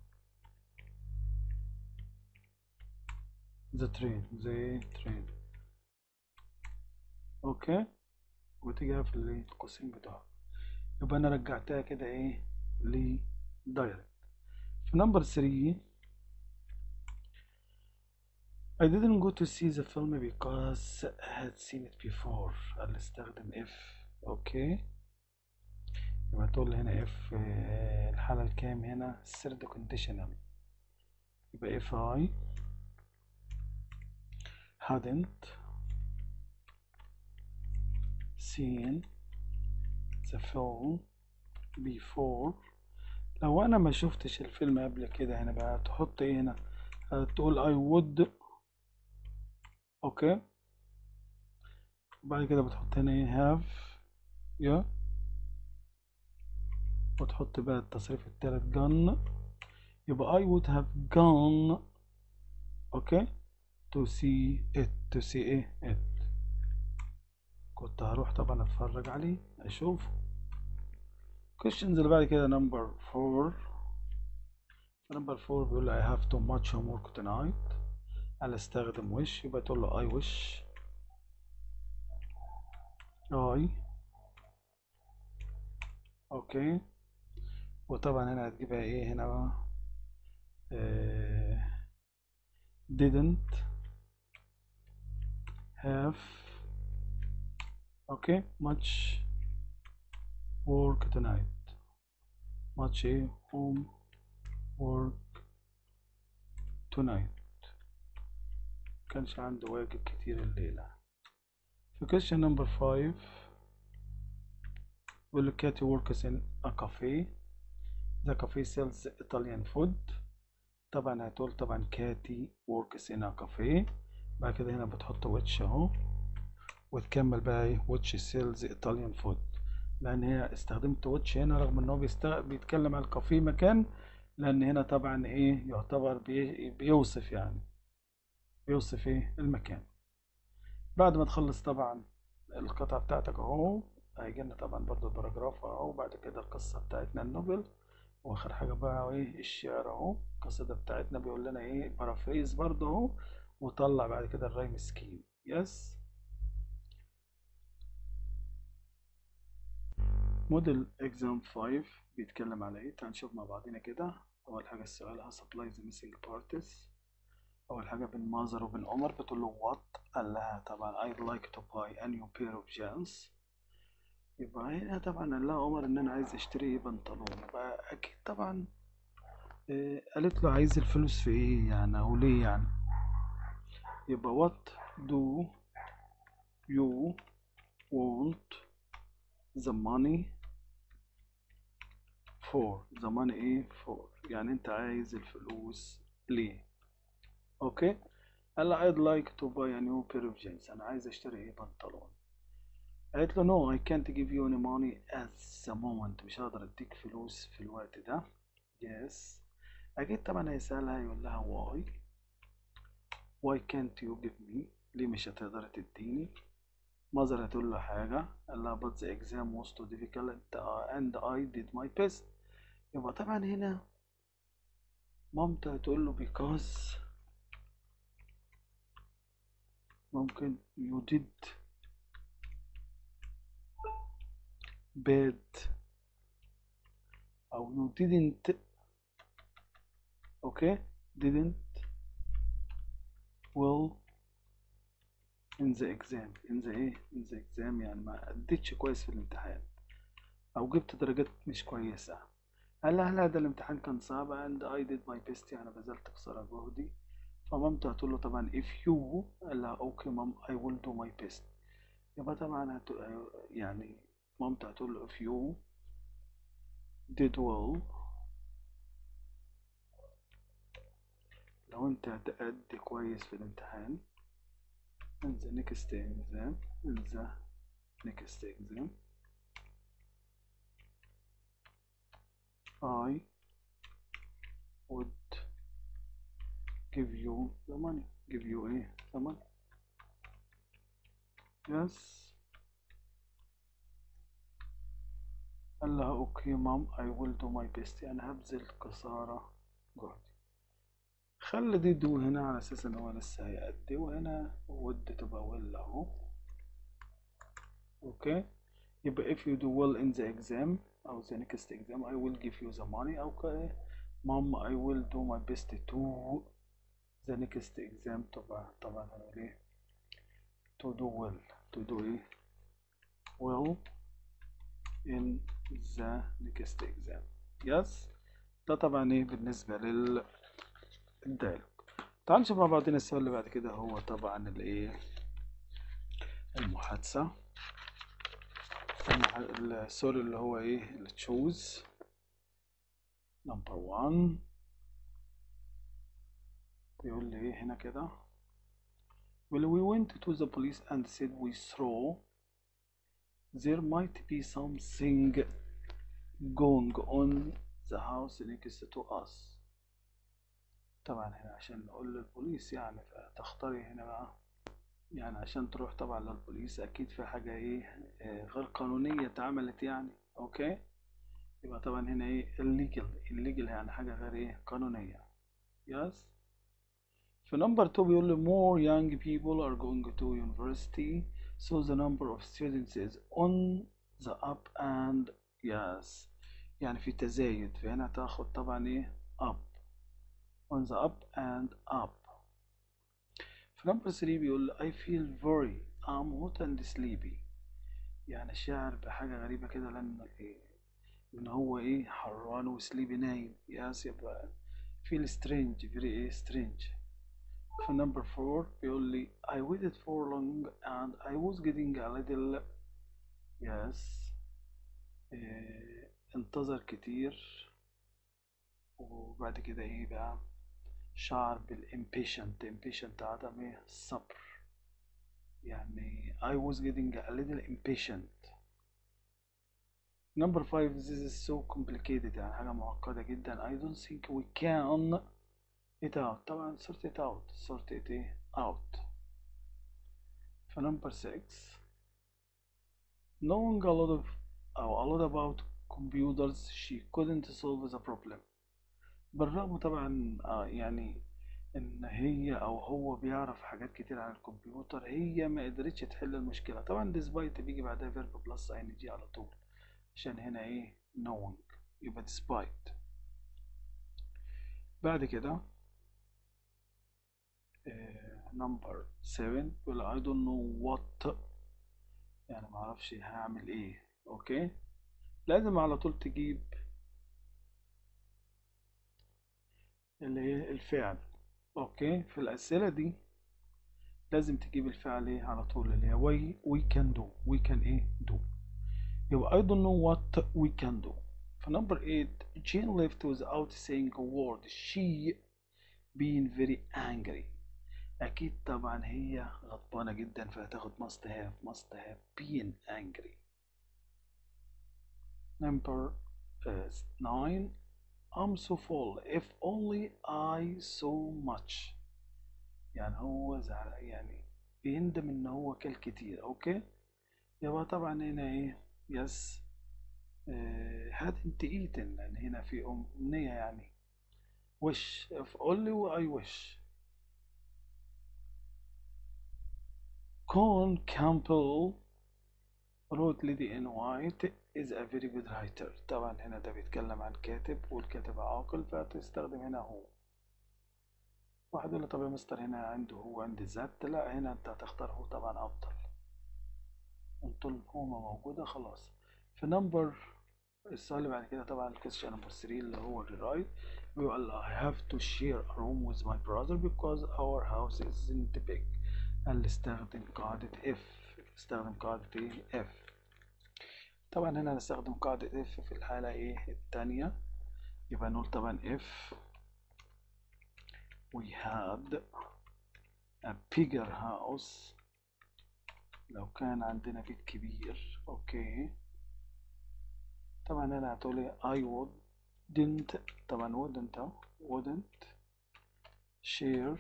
the train the train اوكي وتيجي في القوسين بتوعك يبقى انا رجعتها كده ايه لدايركت في في number 3 I didn't go to see the film because I had seen it before قال لي استخدم if اوكي يبقى تقول لي هنا if آه، الحالة الكام هنا الثird conditional يبقى if I hadn't seen the film before لو انا ما شفتش الفيلم قبل كده هنا بقى تحط ايه هنا هتقول I would اوكي وبعد كده بتحط هنا ايه have يا وتحط بقى التصريف التالت gone يبقى I would have gone اوكي to see it to see ايه it كنت هروح طبعا اتفرج عليه اشوفه questions اللي بعد كده number 4 number 4 بيقول لي I have too much homework tonight هل استخدم wish يبقى تقول له I wish I اوكي وطبعا هنا هتجيبها ايه هنا بقى آه didn't have okay much work tonight much ايه home work tonight كانش عنده واجب كتير الليلة في question number 5 بيقول لك Katie works in a cafe the cafe sells Italian food طبعا هتقول طبعا كاتي works in a cafe بعد كده هنا بتحط which اهو وتكمل بقى ايه which sells Italian food لان هي استخدمت which هنا رغم ان هو بيست... بيتكلم عن الكافيه مكان لان هنا طبعا ايه يعتبر بي... بيوصف يعني بيوصف ايه المكان بعد ما تخلص طبعا القطعة بتاعتك اهو هيجي لنا طبعا برضو الباراجراف اهو وبعد كده القصة بتاعتنا النوبل واخر حاجة بقى ايه الشعر اهو القصيدة بتاعتنا بيقول لنا ايه بارافريز برضو اهو وطلع بعد كده الرايم سكيم يس موديل اكزام 5 بيتكلم على ايه تعال نشوف مع بعضنا كده اول حاجة السؤال ها supply the missing parts اول حاجة بين مازر وبين عمر بتقول له what قال لها طبعا I'd like to buy a new pair of jeans يبقى هنا طبعا قال لها عمر ان انا عايز اشتري بنطلون يبقى اكيد طبعا إيه قالت له عايز الفلوس في ايه يعني او ليه يعني يبقى what do you want the money for the money ايه for يعني انت عايز الفلوس ليه اوكي قال لها I'd like to buy a new pair of jeans انا عايز اشتري ايه بنطلون قالت له no I can't give you any money at the moment مش هقدر اديك فلوس في الوقت ده yes اكيد طبعا هيسألها يقول لها why why can't you give me ليه مش هتقدر تديني ماذر هتقول له حاجة قال لها but the exam was too difficult and I did my best يبقى طبعا هنا مامته هتقول له because ممكن you did bad أو you didn't okay didn't well in the exam in the ايه in the exam يعني ما أديتش كويس في الامتحان أو جبت درجات مش كويسة قال لها لا ده الامتحان كان صعب and I did my best يعني بذلت قصارى جهدي فمامته هتقول له طبعا if you قال لها اوكي مام I will do my best يبقى طبعا هت... يعني مامته هتقول له if you did well لو انت هتأدي كويس في الامتحان in the next exam in the next exam I would give you the money give you ايه the money yes قال لها اوكي مام I will do my best يعني هبذل قصارى جهدي خلي دي دو هنا على اساس ان هو لسه هيأدي وهنا ود تبقى well اهو اوكي يبقى if you do well in the exam او the next exam I will give you the money او ك- mom I will do my best to the next exam طبعا طبعا هنقول ايه to do well to do ايه well in the next exam yes ده طبعا ايه بالنسبة لل الدايلوج تعالوا نشوف مع بعضنا السؤال اللي بعد كده هو طبعا الايه المحادثة المح- السؤال اللي هو ايه اللي تشوز نمبر 1 بيقول لي ايه هنا كده Well, we went to the police and said we saw there might be something going on the house next to us. طبعا هنا عشان نقول للبوليس يعني فتختاري هنا بقى يعني عشان تروح طبعا للبوليس أكيد في حاجة إيه آه، غير قانونية اتعملت يعني أوكي يبقى طبعا هنا إيه illegal illegal يعني حاجة غير إيه قانونية yes في نمبر 2 بيقول لي more young people are going to university so the number of students is on the up and yes يعني في تزايد فهنا تاخد طبعا ايه up on the up and up في نمبر 3 بيقول لي I feel very I'm hot and sleepy يعني شاعر بحاجة غريبة كده لأن إيه إن هو إيه حران وسليبي نايم يس يبقى feel strange very إيه strange في نمبر 4 بيقول لي I waited for long and I was getting a little yes إيه انتظر كتير وبعد كده ايه بقى شعر بالimpatient impatient عدم ايه الصبر يعني I was getting a little impatient number 5 this is so complicated يعني حاجة معقدة جدا I don't think we can it out طبعا sort it out sort it ايه out في number 6 knowing a lot of أو a lot about computers she couldn't solve the problem بالرغم طبعا آه يعني ان هي او هو بيعرف حاجات كتير عن الكمبيوتر هي ما قدرتش تحل المشكلة طبعا despite بيجي بعدها verb plus ing على طول عشان هنا ايه knowing يبقى despite بعد كده نمبر 7 بيقول I don't know what يعني معرفش هعمل ايه اوكي لازم على طول تجيب اللي هي الفعل اوكي في الاسئله دي لازم تجيب الفعل ايه على طول اللي هي we, we can do we can ايه do يبقى I don't know what we can do في number 8 Jane left without saying a word she being very angry أكيد طبعا هي غضبانة جدا فهتاخد must have must have been angry number uh, 9 I'm so full if only I so much يعني هو زعل يعني بيندم ان هو كل كتير اوكي يبقى طبعا هنا ايه يس hadn't eaten لان هنا في امنية يعني wish if only I wish Con Campbell wrote Lady in White is a very good writer طبعا هنا ده بيتكلم عن كاتب والكاتب عاقل فتستخدم هنا هو واحد يقول له طب يا مستر هنا عنده هو عندي ذات لا هنا انت هتختار هو طبعا افضل طول هو ما موجودة خلاص في نمبر السؤال اللي بعد كده طبعا الكويستشن نمبر 3 اللي هو الرايت بيقول I have to share a room with my brother because our house isn't big قال لي استخدم قاعدة if استخدم قاعدة ايه if طبعا هنا هنستخدم قاعدة if في الحالة ايه التانية يبقى نقول طبعا if we had a bigger house لو كان عندنا بيت كبير اوكي طبعا هنا هتقولي I wouldn't طبعا wouldn't أهو، wouldn't share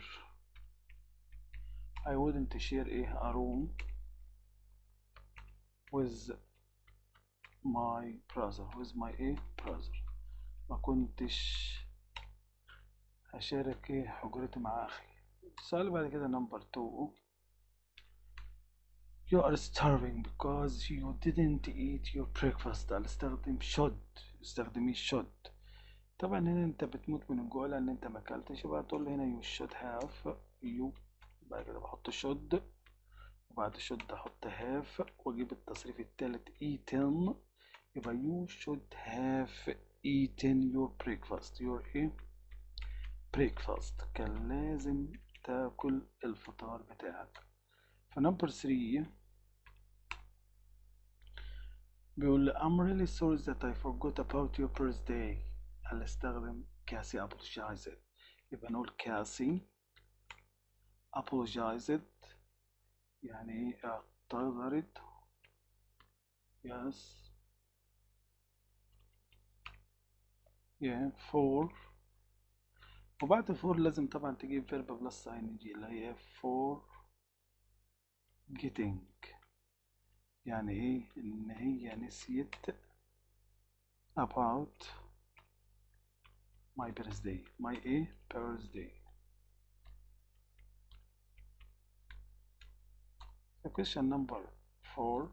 I wouldn't share ايه a room with my brother with my ايه brother ما كنتش هشارك ايه حجرتي مع اخي السؤال اللي بعد كده نمبر 2 You are starving because you didn't eat your breakfast هنستخدم should استخدمي should طبعا هنا انت بتموت من الجوع لان انت ما اكلتش يبقى تقول له هنا you should have you بعد كده بحط should وبعد should احط have واجيب التصريف التالت eaten يبقى you should have eaten your breakfast your ايه breakfast كان لازم تاكل الفطار بتاعك فنمبر 3 بيقول I'm really sorry that I forgot about your birthday هل استخدم كاسي apologized يبقى نقول كاسي apologized يعني ايه اعتذرت yes yeah for وبعد فور لازم طبعا تجيب فيرب بلس ان جي اللي هي for getting يعني ايه ان هي نسيت about my birthday my ايه birthday question number four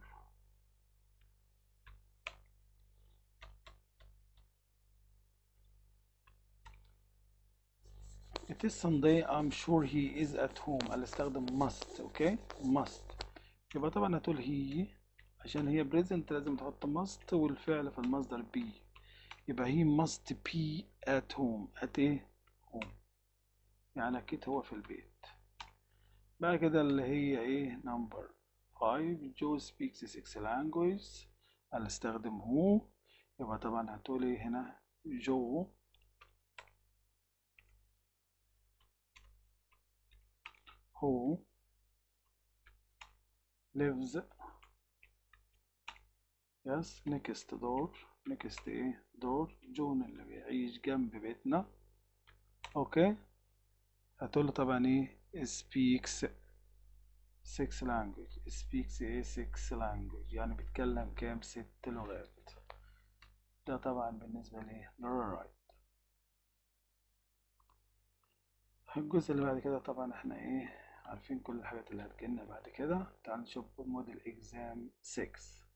It is Sunday I'm sure he is at home أنا استخدم must اوكي must يبقى طبعا هتقول he عشان هي present لازم تحط must والفعل في المصدر be يبقى he must be at home at ايه home يعني أكيد هو في البيت بعد كده اللي هي ايه number 5 Joe speaks six languages أنا استخدم who يبقى طبعا هتقول ايه هنا جو who lives yes next door next ايه door جون اللي بيعيش جنب بيتنا اوكي هتقول له طبعا ايه speaks six language speaks ايه six language يعني بيتكلم كام ست لغات ده طبعا بالنسبة ليه right الجزء اللي بعد كده طبعا احنا ايه عارفين كل الحاجات اللي هتجيلنا بعد كده تعال نشوف موديل اكزام 6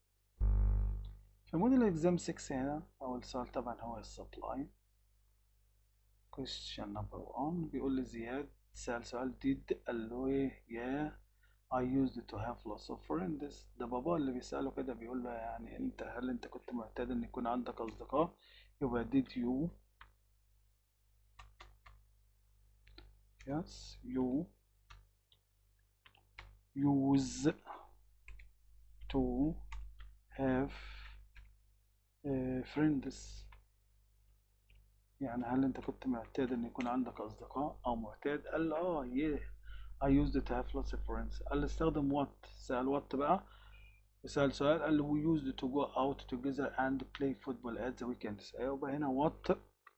في موديل اكزام 6 هنا اول سؤال طبعا هو السبلاي question number 1 بيقول لي زياد سأل سؤال did قال له ايه يا I used to have lots of friends ده بابا اللي بيسأله كده بيقول له يعني انت هل انت كنت معتاد ان يكون عندك اصدقاء يبقى did you yes you use to have uh, friends يعني هل انت كنت معتاد ان يكون عندك اصدقاء او معتاد قال له اه yeah I used to have lots of friends قال له استخدم what سأل what بقى وسأل سؤال قال له we used to go out together and play football at the weekends يبقى هنا what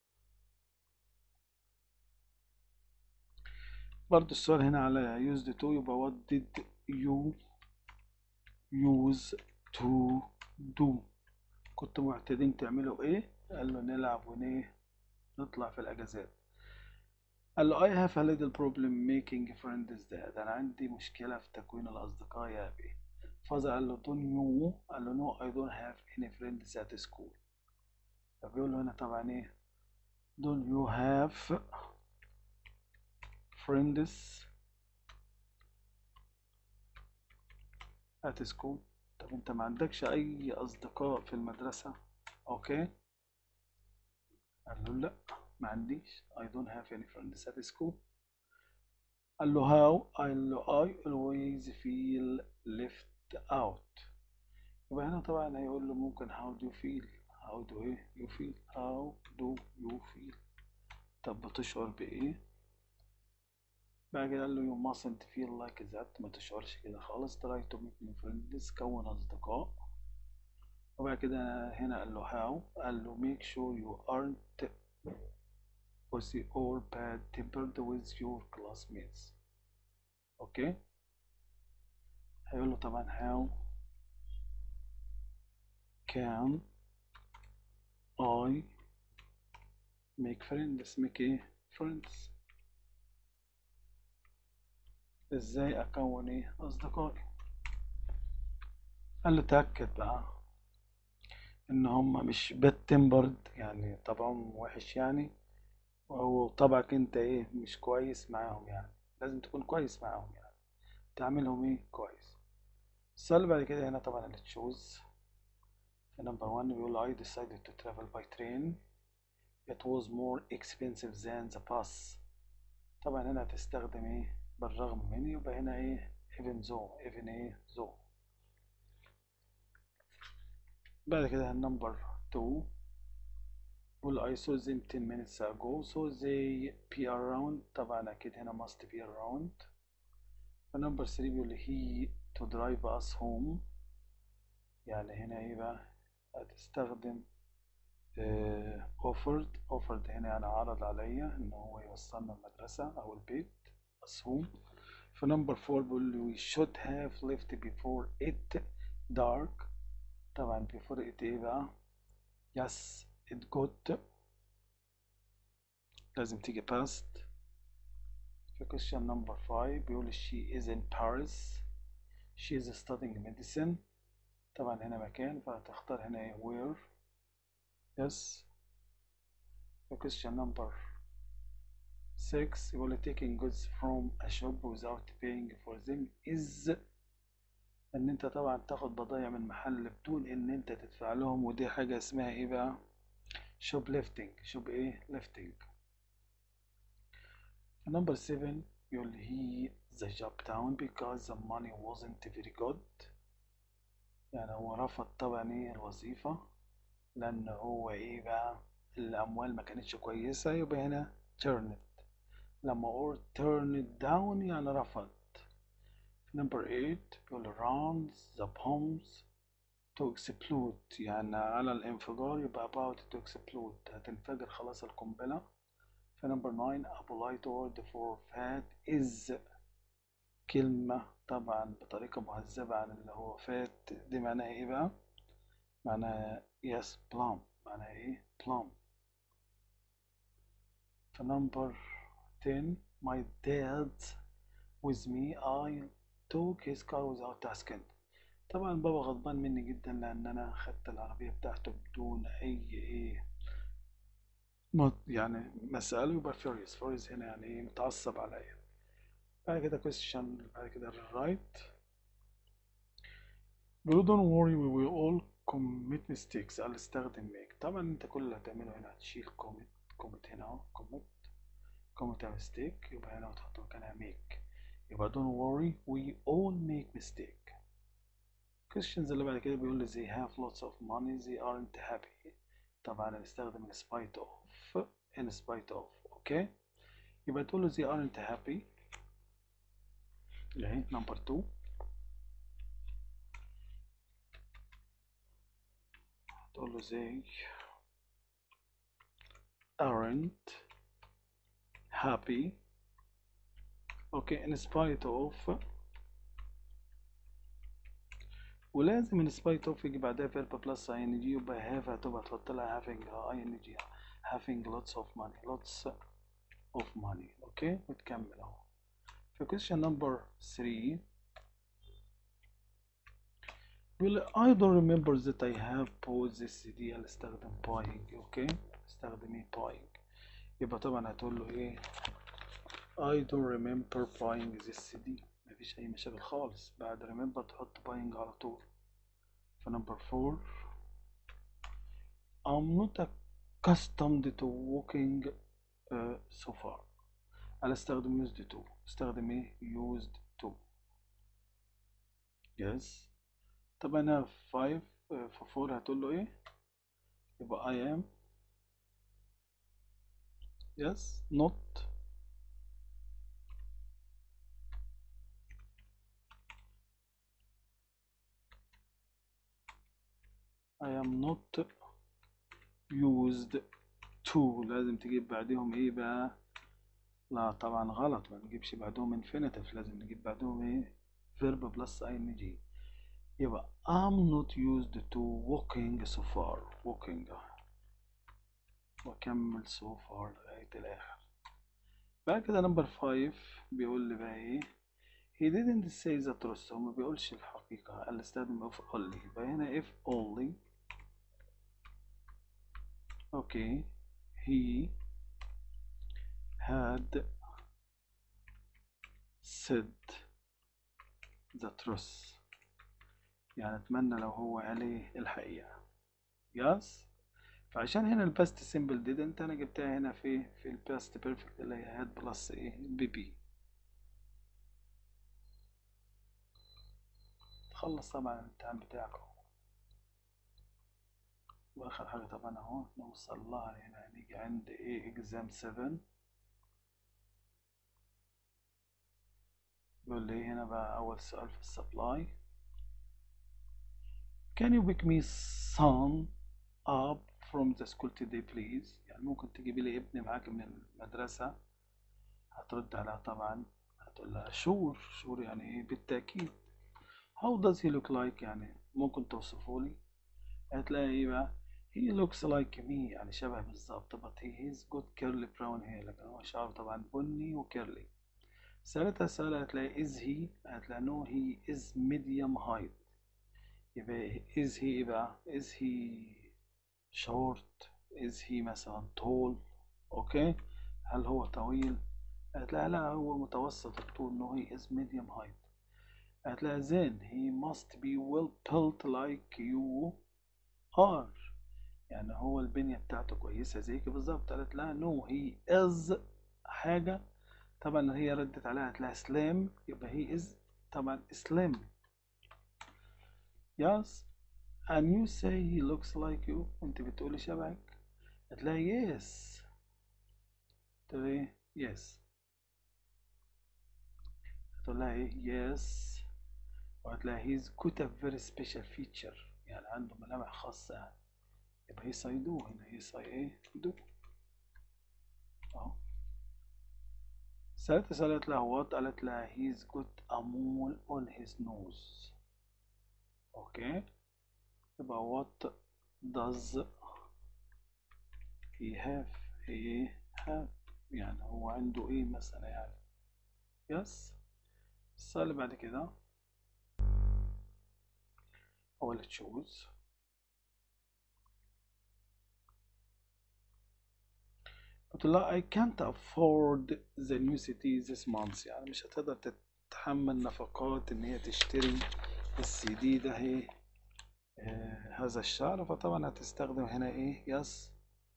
برضو السؤال هنا على used to يبقى what did you use to do كنتوا معتادين تعملوا ايه قال له نلعب ونيه نطلع في الاجازات قال له I have a little problem making friends ده انا عندي مشكلة في تكوين الاصدقاء يا ابي فازا قال له don't you قال له no I don't have any friends at school فبيقول له هنا طبعا ايه don't you have friends at school طب انت ما عندكش اي اصدقاء في المدرسة اوكي قال له لا ما عنديش I don't have any friends at school قال له how قال له I always feel left out يبقى هنا طبعا هيقول له ممكن how do you feel how do ايه you feel how do you feel طب بتشعر بايه بعد كده قال له you mustn't feel like that ما تشعرش كده خالص try to make new friends كون أصدقاء وبعد كده هنا قال له how قال له make sure you aren't pussy or bad tempered with your classmates اوكي هيقول له طبعا how can I make friends make ايه friends ازاي اكون ايه اصدقائي قال له تأكد بقى ان هم مش باد تمبرد يعني طبعهم وحش يعني وطبعك انت ايه مش كويس معاهم يعني لازم تكون كويس معاهم يعني تعملهم ايه كويس السؤال اللي بعد كده هنا طبعا اللي تشوز في نمبر 1 بيقول I decided to travel by train it was more expensive than the bus طبعا هنا هتستخدم ايه بالرغم من يبقى هنا ايه even though even ايه though بعد كده النمبر 2 بيقول I saw them 10 minutes ago so they be around طبعا اكيد هنا must be around فنمبر 3 بيقول he to drive us home يعني هنا ايه بقى هتستخدم آه، offered offered هنا يعني عرض عليا ان هو يوصلنا المدرسة او البيت assume في نمبر 4 بيقول we should have left before it dark طبعا before it ايه بقى yes it got لازم تيجي past في question number 5 بيقول she is in Paris she is studying medicine طبعا هنا مكان فهتختار هنا ايه where yes في question number 6 يقول taking goods from a shop without paying for them is ان انت طبعا تاخد بضايع من محل بدون ان انت تدفع لهم ودي حاجة اسمها ايه بقى شوب ليفتنج شوب ايه ليفتنج نمبر 7 يقول he the job down because the money wasn't very good يعني هو رفض طبعا ايه الوظيفة لان هو ايه بقى الاموال ما كانتش كويسة يبقى هنا turn it لما اقول turn it down يعني رفض نمبر 8 بيقول round the bombs to explode يعني على الانفجار يبقى about to explode هتنفجر خلاص القنبلة في نمبر 9 a polite word for fat is كلمة طبعا بطريقة مهذبة عن اللي هو فات دي معناها ايه بقى؟ معناها yes plum معناها ايه؟ plum في نمبر 10 my dad with me I took his car without asking طبعا بابا غضبان مني جدا لان انا خدت العربية بتاعته بدون اي ايه ما يعني مسألة يبقى furious furious هنا يعني ايه متعصب عليا بعد كده question بعد كده الرايت بيقول don't worry we will all commit mistakes قال استخدم make طبعا انت كل اللي هتعمله هنا هتشيل commit commit هنا اهو commit commit a mistake يبقى هنا وتحط مكانها make يبقى don't worry we all make mistake questions اللي بعد كده بيقول لي they have lots of money they aren't happy طبعا هنستخدم in spite of in spite of اوكي يبقى تقول له they aren't happy اهي نمبر 2 تقول له they aren't happy اوكي in spite of ولازم in spite of يجي بعدها verb plus ing يبقى have هتبقى تحط لها having ing having lots of money lots of money اوكي وتكمل اهو في question number 3 بيقول I don't remember that I have bought this CD هل استخدم buying اوكي استخدم ايه buying يبقى طبعا هتقول له ايه I don't remember buying this CD مفيش أي مشاكل خالص بعد remember تحط buying على طول في number 4 I'm not accustomed to walking uh, so far أنا استخدم used to استخدم ايه used to yes طب أنا 5 في 4 هتقول له ايه يبقى I am yes not I am not used to لازم تجيب بعدهم ايه بقى لا طبعا غلط ما نجيبش بعدهم infinitive لازم نجيب بعدهم ايه verb plus ing يبقى I'm not used to walking so far walking واكمل so far لغاية الاخر بعد كده نمبر 5 بيقول لي بقى ايه he didn't say the truth هو ما بيقولش الحقيقة قال استخدم if only يبقى هنا if only okay he had said the truth يعني اتمنى لو هو عليه الحقيقة يس فعشان هنا الباست سيمبل didn't انا جبتها هنا في في الباست بيرفكت اللي هي had بلس ايه بي بي تخلص طبعا الامتحان بتاعك اهو واخر حاجة طبعا اهو نوصل لها هنا نيجي عند ايه exam 7 بيقول لي هنا بقى اول سؤال في السبلاي Can you pick me son up from the school today please يعني ممكن تجيبي لي ابني معاك من المدرسة هترد عليها طبعا هتقول لها شور شور يعني ايه بالتأكيد How does he look like يعني ممكن توصفه لي هتلاقي ايه بقى he looks like me يعني شبه بالظبط but he has good curly brown hair لكن هو شعره طبعا بني وكيرلي سألتها سؤال هتلاقي is he هتلاقي no he is medium height يبقى is he ايه بقى is he short is he مثلا tall اوكي هل هو طويل هتلاقي لا هو متوسط الطول no he is medium height هتلاقي then he must be well built like you are يعني هو البنية بتاعته كويسة زيك بالظبط قالت لها no he is حاجة طبعا هي ردت عليها هتلاقي slim يبقى he is طبعا slim yes and you say he looks like you وانت بتقولي شبهك هتلاقي yes تقولي yes هتقول لها ايه yes وهتلاقي he's got a very special feature يعني عنده ملامح خاصة يعني يبقى هي صيدو هنا هي صي ايه دو اهو سألت سألت لها وات قالت لها he's got a mole on his nose اوكي يبقى what does he have he have يعني هو عنده ايه مثلا يعني يس السؤال اللي بعد كده هو اللي تشوز قلت لها I can't afford the new city this month يعني مش هتقدر تتحمل نفقات ان هي تشتري السي دي ده هي آه هذا الشهر فطبعا هتستخدم هنا ايه يس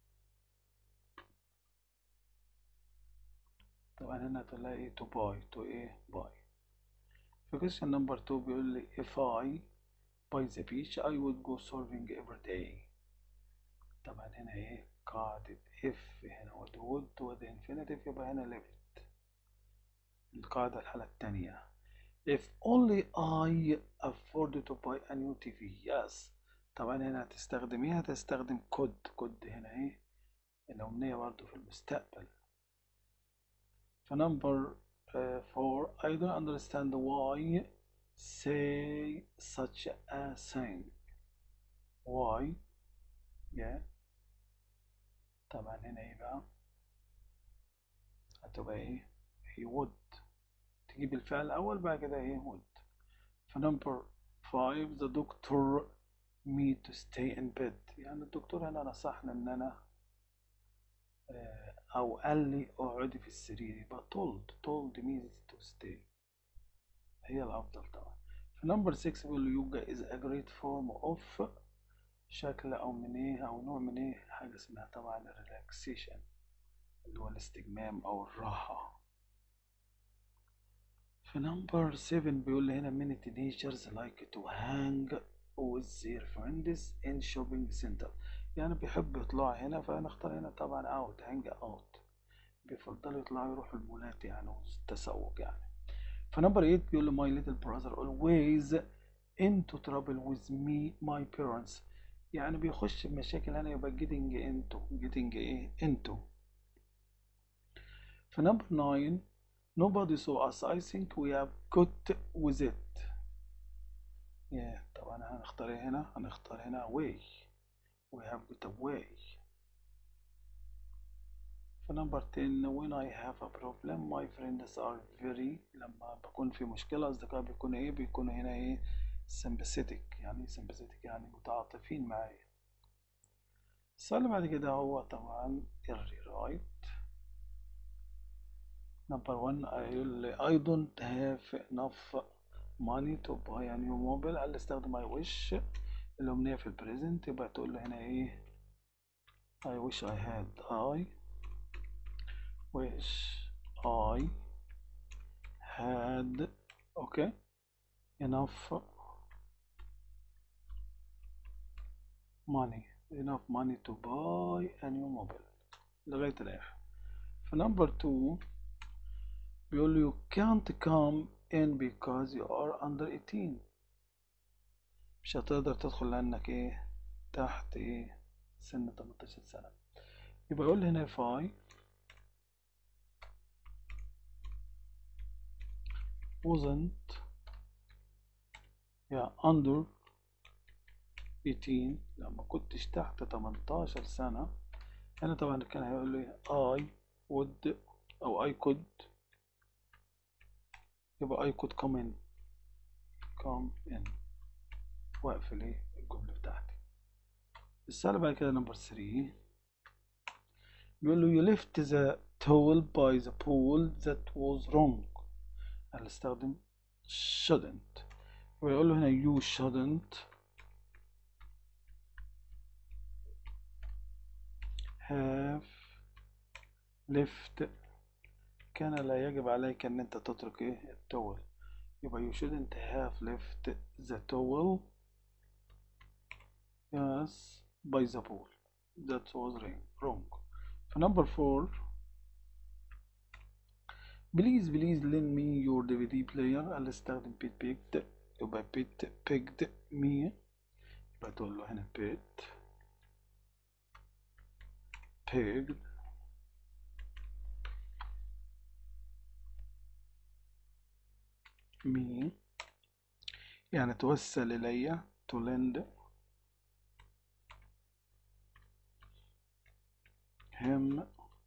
طبعا هنا هتقول لها ايه to buy to ايه buy في question number 2 بيقول لي if I by the beach I would go surfing every day طبعا هنا ايه قاعدة if هنا would would would infinitive يبقى هنا left القاعدة الحالة التانية if only I afford to buy a new TV yes طبعا هنا هتستخدم ايه هتستخدم could could هنا ايه الأمنية برضو في المستقبل فنمبر uh, four I don't understand why say such a thing why yeah طبعا هنا ايه بقى هتبقى ايه he would تجيب الفعل الأول بعد كده ايه would فنمبر five the doctor me to stay in bed يعني الدكتور هنا نصحني ان انا او قال لي اقعدي في السرير يبقى told told me to stay هي الافضل طبعا في نمبر 6 بيقول يوجا is a great form of شكل او من ايه او نوع من ايه حاجه اسمها طبعا الريلاكسيشن اللي هو الاستجمام او الراحه في نمبر 7 بيقول لي هنا many teenagers like to hang with their friends in shopping center يعني بيحبوا يطلعوا هنا فنختار هنا طبعا اوت هانج اوت بيفضلوا يطلعوا يروحوا المولات يعني والتسوق يعني فنمبر 8 بيقول له my little brother always into trouble with me my parents يعني بيخش بمشاكل هنا يبقى getting into getting ايه into فنمبر 9 nobody saw us I think we have got with it yeah طبعا هنختار ايه هنا هنختار هنا way we have got away فنمبر 10 when I have a problem my friends are very لما بكون في مشكلة أصدقائي بيكونوا إيه بيكونوا هنا إيه sympathetic يعني sympathetic يعني متعاطفين معايا السؤال اللي بعد كده هو طبعا الريرايت نمبر 1 هيقول لي I don't have enough money to buy a new mobile قال لي استخدم I wish الأمنية في البريزنت يبقى تقول له هنا ايه I wish I had I wish I had okay enough money enough money to buy a new mobile لغاية الآخر في نمبر 2 بيقول له you can't come in because you are under 18 مش هتقدر تدخل لأنك ايه تحت ايه سن 18 سنة يبقى يقول لي هنا if I wasn't yeah under 18 لما كنتش تحت 18 سنة هنا طبعا كان هيقول لي I would أو I could يبقى I could come in come in واقفل ايه الجملة بتاعتي السؤال بعد كده نمبر 3 بيقول له you left the towel by the pool that was wrong قال استخدم shouldn't ويقول له هنا you shouldn't have left كان لا يجب عليك ان انت تترك ايه التول يبقى you shouldn't have left the towel yes by the pool that was wrong for number four please please lend me your DVD player قال استخدم bit picked يبقى bit picked me يبقى تقول له هنا bit picked me يعني توسل إلي to lend him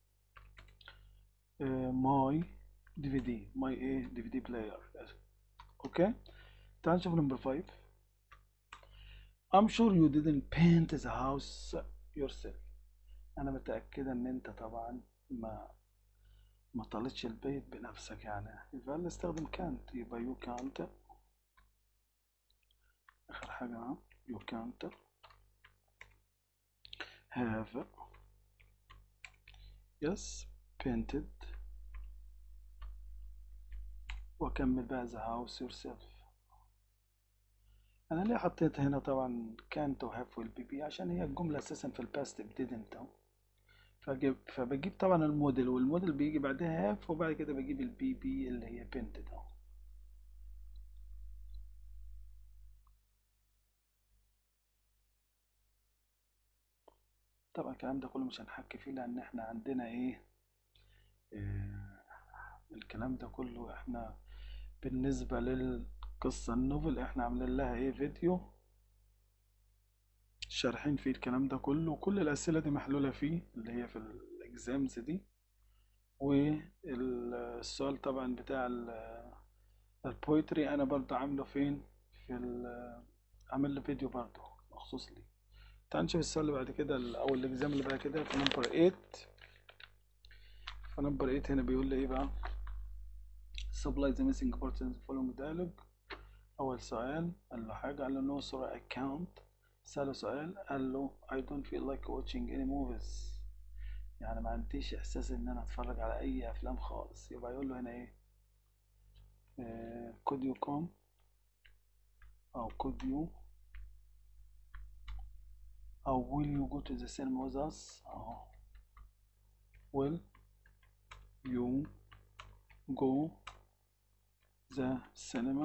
uh, my DVD my ايه DVD player اوكي تعال نشوف نمبر 5 I'm sure you didn't paint the house yourself انا متأكدة ان انت طبعا ما ما طلتش البيت بنفسك يعني يبقى اللي استخدم can't يبقى you can't اخر حاجة ها you can't have yes painted واكمل بقى the house yourself انا ليه حطيت هنا طبعا can't و have والبي بي عشان هي الجملة اساسا في الباست didn't اهو فجيب فبجيب طبعا الموديل والموديل بيجي بعدها have وبعد كده بجيب البي بي اللي هي painted اهو طبعا الكلام ده كله مش هنحكي فيه لان احنا عندنا ايه, إيه الكلام ده كله احنا بالنسبة للقصة النوفل احنا عاملين لها ايه فيديو شارحين فيه الكلام ده كله وكل الأسئلة دي محلولة فيه اللي هي في الإكزامز دي والسؤال طبعا بتاع البويتري أنا برضه عامله فين في عامل له فيديو برضه مخصوص لي تعال نشوف السؤال اللي بعد كده أو الإكزام اللي بعد كده في نمبر 8 في نمبر 8 هنا بيقول لي إيه بقى supply the missing parts in the following dialogue أول سؤال قال له حاجة قال له no sorry I can't سأله سؤال قال له I don't feel like watching any movies يعني ما عنديش إحساس إن أنا أتفرج على أي أفلام خالص يبقى يقول له هنا إيه uh, could you come أو could you أو will you go to the cinema with us أهو will you go the cinema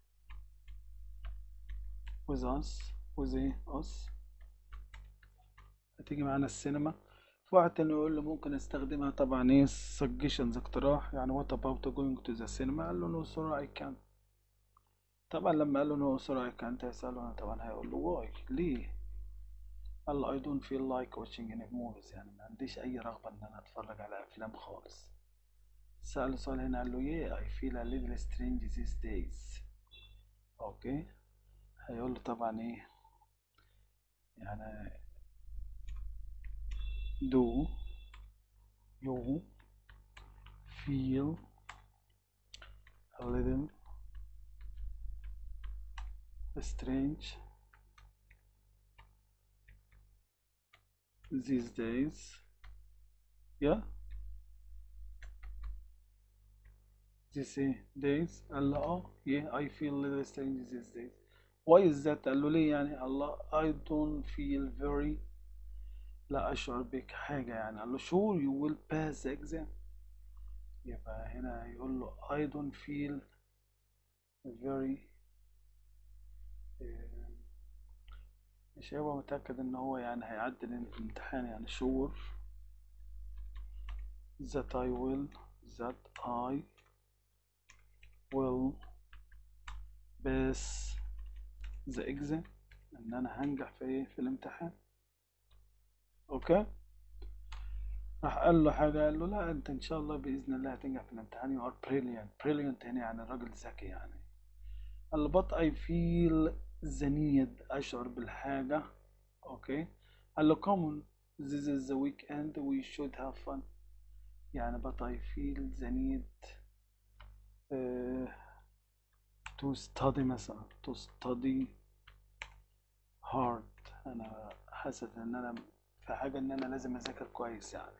with us with ايه us هتيجي معانا السينما في واحد تاني يقول له ممكن استخدمها طبعا ايه suggestions اقتراح يعني what about going to the cinema قال له no sorry I can't طبعا لما قال له no sorry I can't هيسأله انا طبعا هيقول له why ليه قال له I don't feel like watching any movies يعني ما عنديش اي رغبة ان انا اتفرج على افلام خالص سأله سؤال هنا قال له yeah I feel a little strange these days اوكي هيقول له طبعا ايه يعني do you feel a little strange these days yeah these days قال له اه yeah I feel a little strange these days why is that قال له ليه يعني الله I don't feel very لا أشعر بك حاجة يعني قال له sure you will pass the exam يبقى هنا يقول له I don't feel very آه، مش هيبقى متأكد إن هو يعني هيعدي الامتحان يعني sure that I will that I will pass the exam إن أنا هنجح في إيه في الامتحان أوكي راح قال له حاجة قال له لا أنت إن شاء الله بإذن الله هتنجح في الامتحان you are brilliant brilliant هنا يعني راجل ذكي يعني قال له but I feel the need أشعر بالحاجة أوكي قال له come on this is the weekend we should have fun يعني but I feel the need uh, to study مثلا to study hard أنا حاسس إن أنا في حاجة إن أنا لازم أذاكر كويس يعني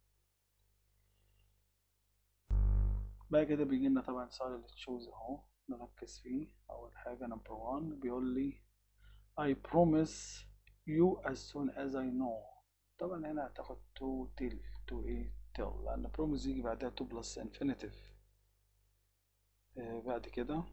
بقى كده بيجي لنا طبعا سؤال اللي تشوز اهو نركز فيه اول حاجة نمبر 1 بيقول لي I promise you as soon as I know طبعا هنا هتاخد to till to ايه till لان promise يجي بعدها to plus infinitive آه بعد كده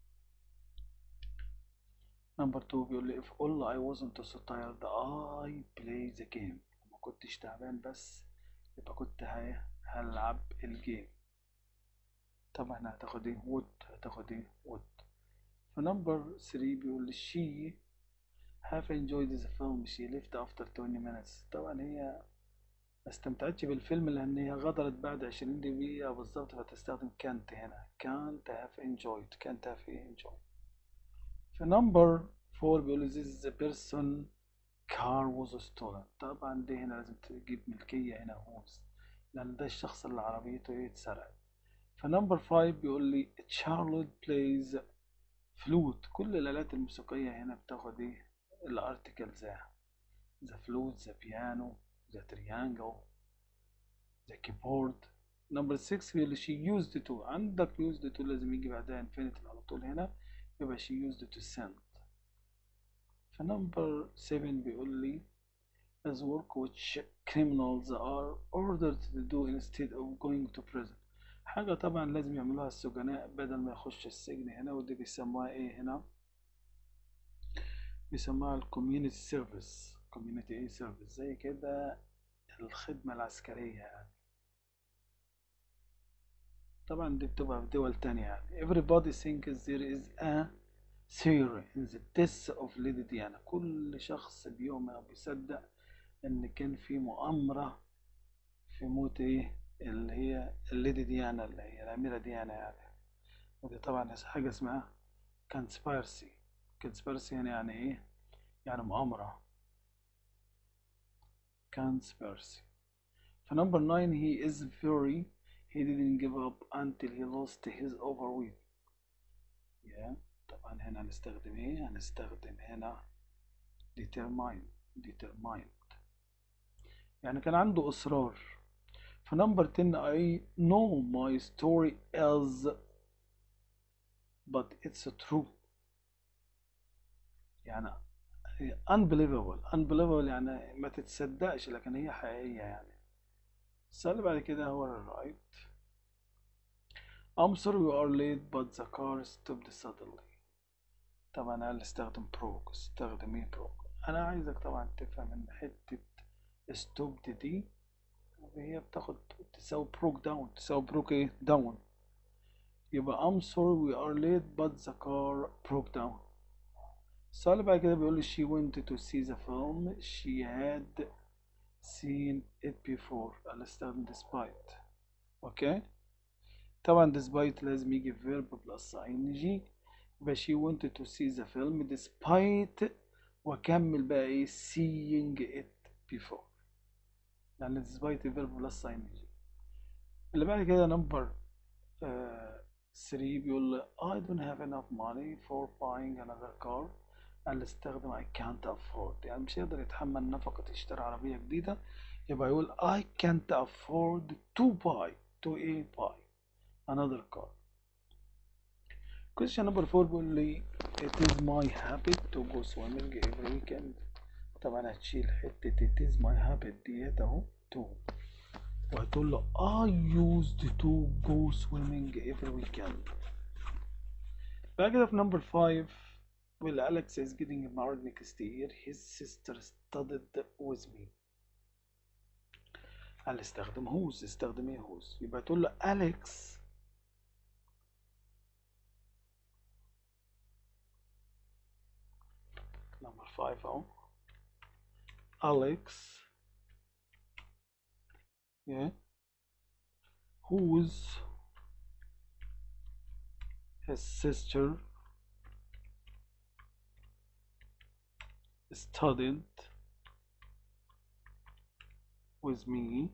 نمبر 2 بيقول لي if all I wasn't so tired I play the game ما كنتش تعبان بس يبقى كنت ه- هلعب الجيم طبعا هنا هتاخد ايه would هتاخد ايه would فنمبر 3 بيقول لي she have enjoyed the film she left after 20 minutes طبعا هي ما استمتعتش بالفيلم لان هي غادرت بعد 20 دقيقة بالظبط فتستخدم can't هنا can't have enjoyed can't have enjoyed في نمبر 4 بيقول لي this is the person car was stolen طبعا دي هنا لازم تجيب ملكية هنا whose لأن ده الشخص اللي عربيته ايه اتسرقت فنمبر 5 بيقول لي Charlotte plays flute كل الآلات الموسيقية هنا بتاخد ايه الارتكل ذا the flute the piano the triangle the keyboard نمبر 6 بيقول لي she used to عندك used to لازم يجي بعدها infinitive على طول هنا يبقى she used to send فنمبر 7 بيقول لي as work which criminals are ordered to do instead of going to prison حاجة طبعا لازم يعملوها السجناء بدل ما يخش السجن هنا ودي بيسموها ايه هنا بيسموها الكوميونيتي سيرفيس كوميونيتي ايه سيرفيس زي كده الخدمة العسكرية يعني طبعا دي بتبقى في دول تانية يعني everybody thinks there is a theory in the death of Lady Diana كل شخص بيؤمن أو بيصدق إن كان في مؤامرة في موت إيه اللي هي الليدي ديانا اللي هي الأميرة ديانا يعني ودي طبعا حاجة اسمها conspiracy conspiracy يعني يعني إيه يعني مؤامرة conspiracy فنمبر 9 he is very he didn't give up until he lost his overweight yeah. طبعا هنا هنستخدم ايه هنستخدم هنا determine determined يعني كان عنده إصرار فنمبر 10 I know my story is but it's true يعني unbelievable unbelievable يعني ما تتصدقش لكن هي حقيقية يعني السؤال اللي بعد كده هو الرايت I'm sorry we are late but the car stopped suddenly طبعا قال استخدم بروك استخدم ايه بروك انا عايزك طبعا تفهم ان حتة stopped دي هي بتاخد تساوي بروك داون تساوي بروك ايه داون يبقى I'm sorry we are late but the car broke down السؤال اللي بعد كده بيقول لي she went to see the film she had seen it before قال استخدم despite اوكي طبعا despite لازم يجي verb plus ing يبقى she wanted to see the film despite واكمل بقى ايه seeing it before لأن despite verb plus ing اللي بعد كده نمبر 3 بيقول لي I don't have enough money for buying another car قال استخدم I can't afford يعني مش هيقدر يتحمل نفقة يشتري عربية جديدة يبقى يقول I can't afford to buy to a buy another car question number 4 بيقول لي it is my habit to go swimming every weekend طبعا هتشيل حتة it is my habit ديت اهو to وهتقول له I used to go swimming every weekend بعد كده في number 5 Well, Alex is getting married next year. His sister studied with me. قال استخدم whose استخدم ايه whose يبقى تقول له Alex number 5 اهو Alex yeah whose his sister studied with me.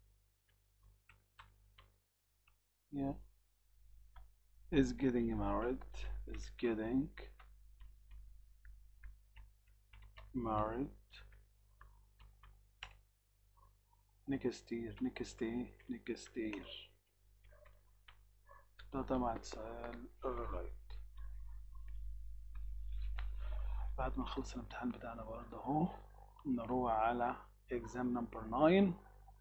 Yeah. Is getting married. Is getting married. Next year. Next year. Next year. ده طبعا سؤال right. بعد ما نخلص الامتحان بتاعنا برضه اهو نروح على exam number 9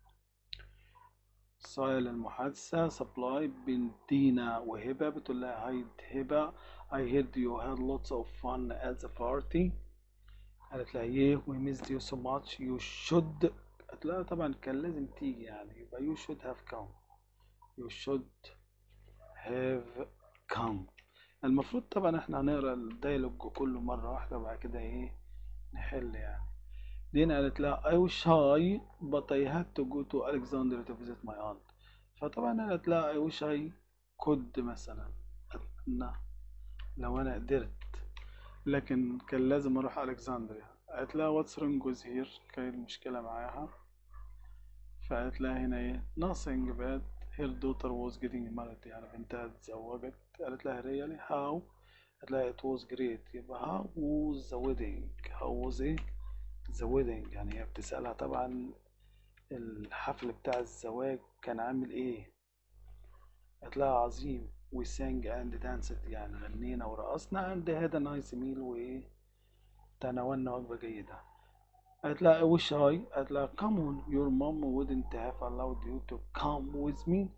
سؤال المحادثة supply بين دينا وهبة بتقول لها هاي هبة I heard you had lots of fun at the party قالت لها yeah we missed you so much you should قالت لها طبعا كان لازم تيجي يعني يبقى you should have come you should have come المفروض طبعا احنا هنقرا الدايلوج كله مرة واحدة وبعد كده ايه نحل يعني دينا قالت لها I wish I but I had to go to Alexandria to visit my aunt فطبعا قالت لها I wish I could مثلا أتمنى لو أنا قدرت لكن كان لازم أروح ألكسندريا قالت لها what's wrong with here كانت المشكلة معاها فقالت لها هنا ايه nothing bad her daughter was getting married يعني بنتها اتزوجت قالت لها really how قالت لها it was great يبقى how was the wedding how was ايه the wedding يعني هي بتسألها طبعا الحفل بتاع الزواج كان عامل ايه قالت لها عظيم we sang and danced يعني غنينا ورقصنا and had a nice meal وايه تناولنا وجبة جيدة قالت لها I wish I قالت لها come on your mom wouldn't have allowed you to come with me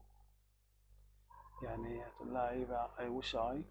يعني هتقول لها ايه بقى I wish I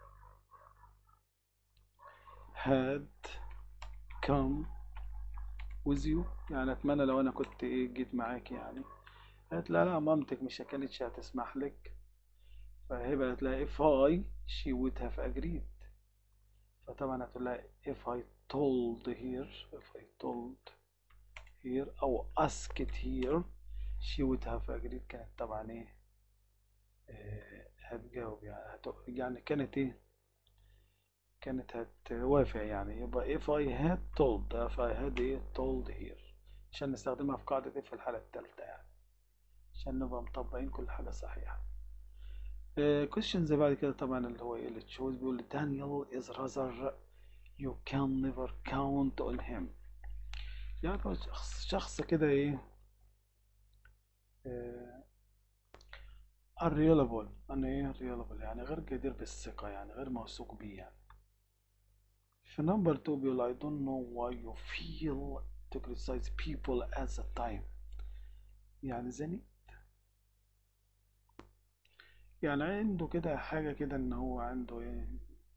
had come with you يعني اتمنى لو انا كنت ايه جيت معاك يعني قالت لها لا مامتك مش كانتش هتسمح لك فهبة قالت لها if I she would have agreed فطبعا هتقول لها if I told here if I told here أو asked here she would have agreed كانت طبعا ايه آه، هتجاوب يعني هت... يعني كانت ايه كانت هتوافق يعني يبقى if I had told if I had ايه told here عشان نستخدمها في قاعدة ايه في الحالة التالتة يعني عشان نبقى مطبقين كل حاجة صحيحة questions بعد كده طبعا اللي هو ايه اللي تشوز بيقول دانيال is rather you can never count on him يعني هو شخص شخص كده ايه آه، unreliable أنا إيه reliable يعني غير جدير بالثقة يعني غير موثوق بيه يعني في نمبر 2 بيقول I don't know why you feel to criticize people at the time يعني زني يعني عنده كده حاجة كده إن هو عنده إيه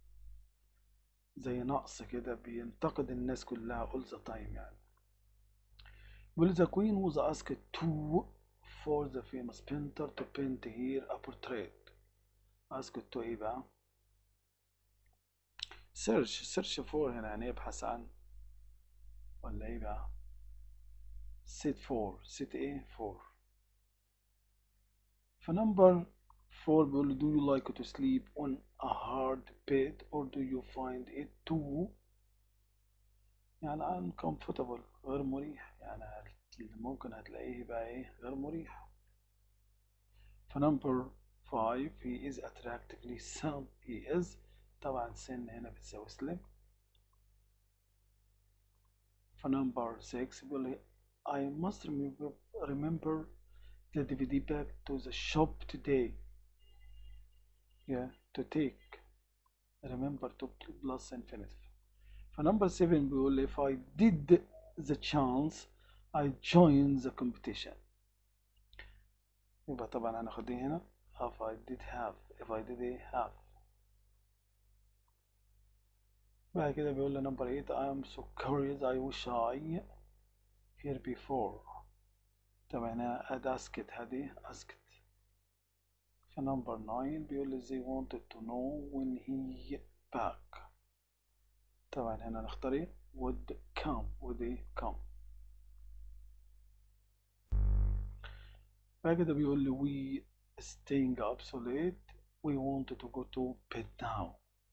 زي نقص كده بينتقد الناس كلها all the time يعني بيقول the queen was asked to for the famous painter to paint here a portrait asked to ايه بقى search search for هنا يعني يبحث عن ولا ايه بقى sit for sit ايه for فنمبر 4 بيقول do you like to sleep on a hard bed or do you find it too يعني uncomfortable غير مريح يعني هل اللي ممكن هتلاقيه بقى ايه غير مريح فنمبر 5 he is attractively slim he is طبعا سن هنا بتساوي slim فنمبر 6 بيقول لي I must remember, remember the DVD back to the shop today yeah to take remember to plus infinitive فنمبر 7 بيقول لي if I did the chance I joined the competition يبقى طبعا هناخد دي هنا if I did have if I did a have بعد كده بيقول لي نمبر 8 I am so curious I wish I here before طبعا هنا أد أسكت هذه أسكت فنمبر 9 بيقول لي they wanted to know when he back طبعا هنا نختار ايه would come would he come بعد كده بيقول لي we staying up so late we wanted to go to bed now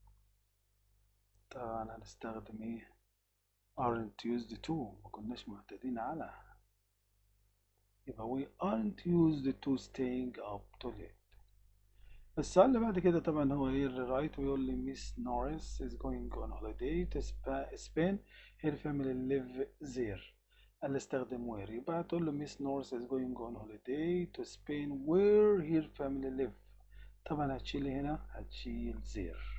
طبعا هنستخدم ايه aren't used to ما كناش معتادين على يبقى we aren't used to staying up too late السؤال اللي بعد كده طبعا هو ايه الرايت ويقول لي ميس نوريس is going on holiday to Spain her family live there قال لي استخدم where يبقى هتقول له ميس نوريس is going on holiday to Spain where her family live طبعا هتشيل هنا هتشيل there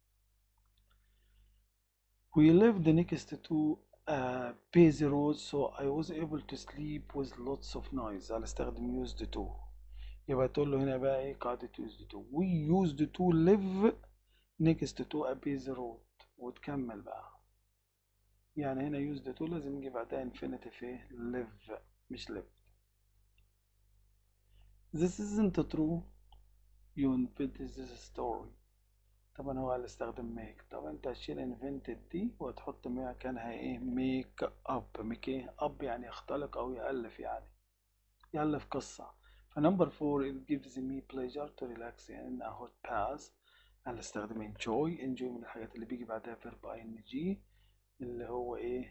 we lived next to a busy road so I was able to sleep with lots of noise قال استخدم used to يبقى تقول له هنا بقى ايه قاعدة used to we used to live next to a busy road وتكمل بقى يعني هنا used to لازم نجيب بعدها infinitive ايه live مش lived this isn't true you invented this story طبعا هو قال استخدم make طبعا انت هتشيل invented دي وتحط مكانها ايه make up make ايه up يعني يختلق او يألف يعني يألف قصة فنمبر فور it gives me pleasure to relax in a hot bath أنا استخدم enjoy enjoy من الحاجات اللي بيجي بعدها verb ing اللي هو ايه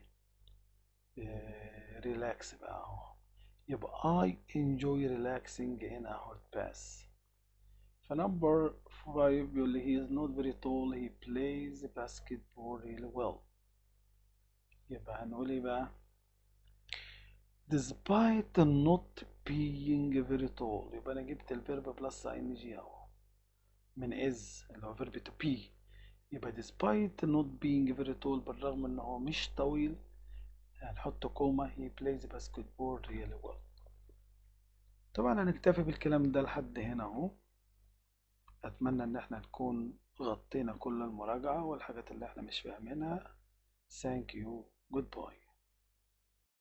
ريلاكس بقى اهو يبقى I enjoy relaxing in a hot bath فنمبر 5 بيقول لي he is not very tall he plays basketball really well يبقى هنقول ايه بقى despite not being very tall يبقى انا جبت الفيرب بلس ان جي اهو من is اللي هو فيرب to be يبقى despite not being very tall بالرغم ان هو مش طويل هنحط كوما he plays basketball really well طبعا هنكتفي بالكلام ده لحد هنا اهو اتمنى ان احنا نكون غطينا كل المراجعة والحاجات اللي احنا مش فاهمينها thank you goodbye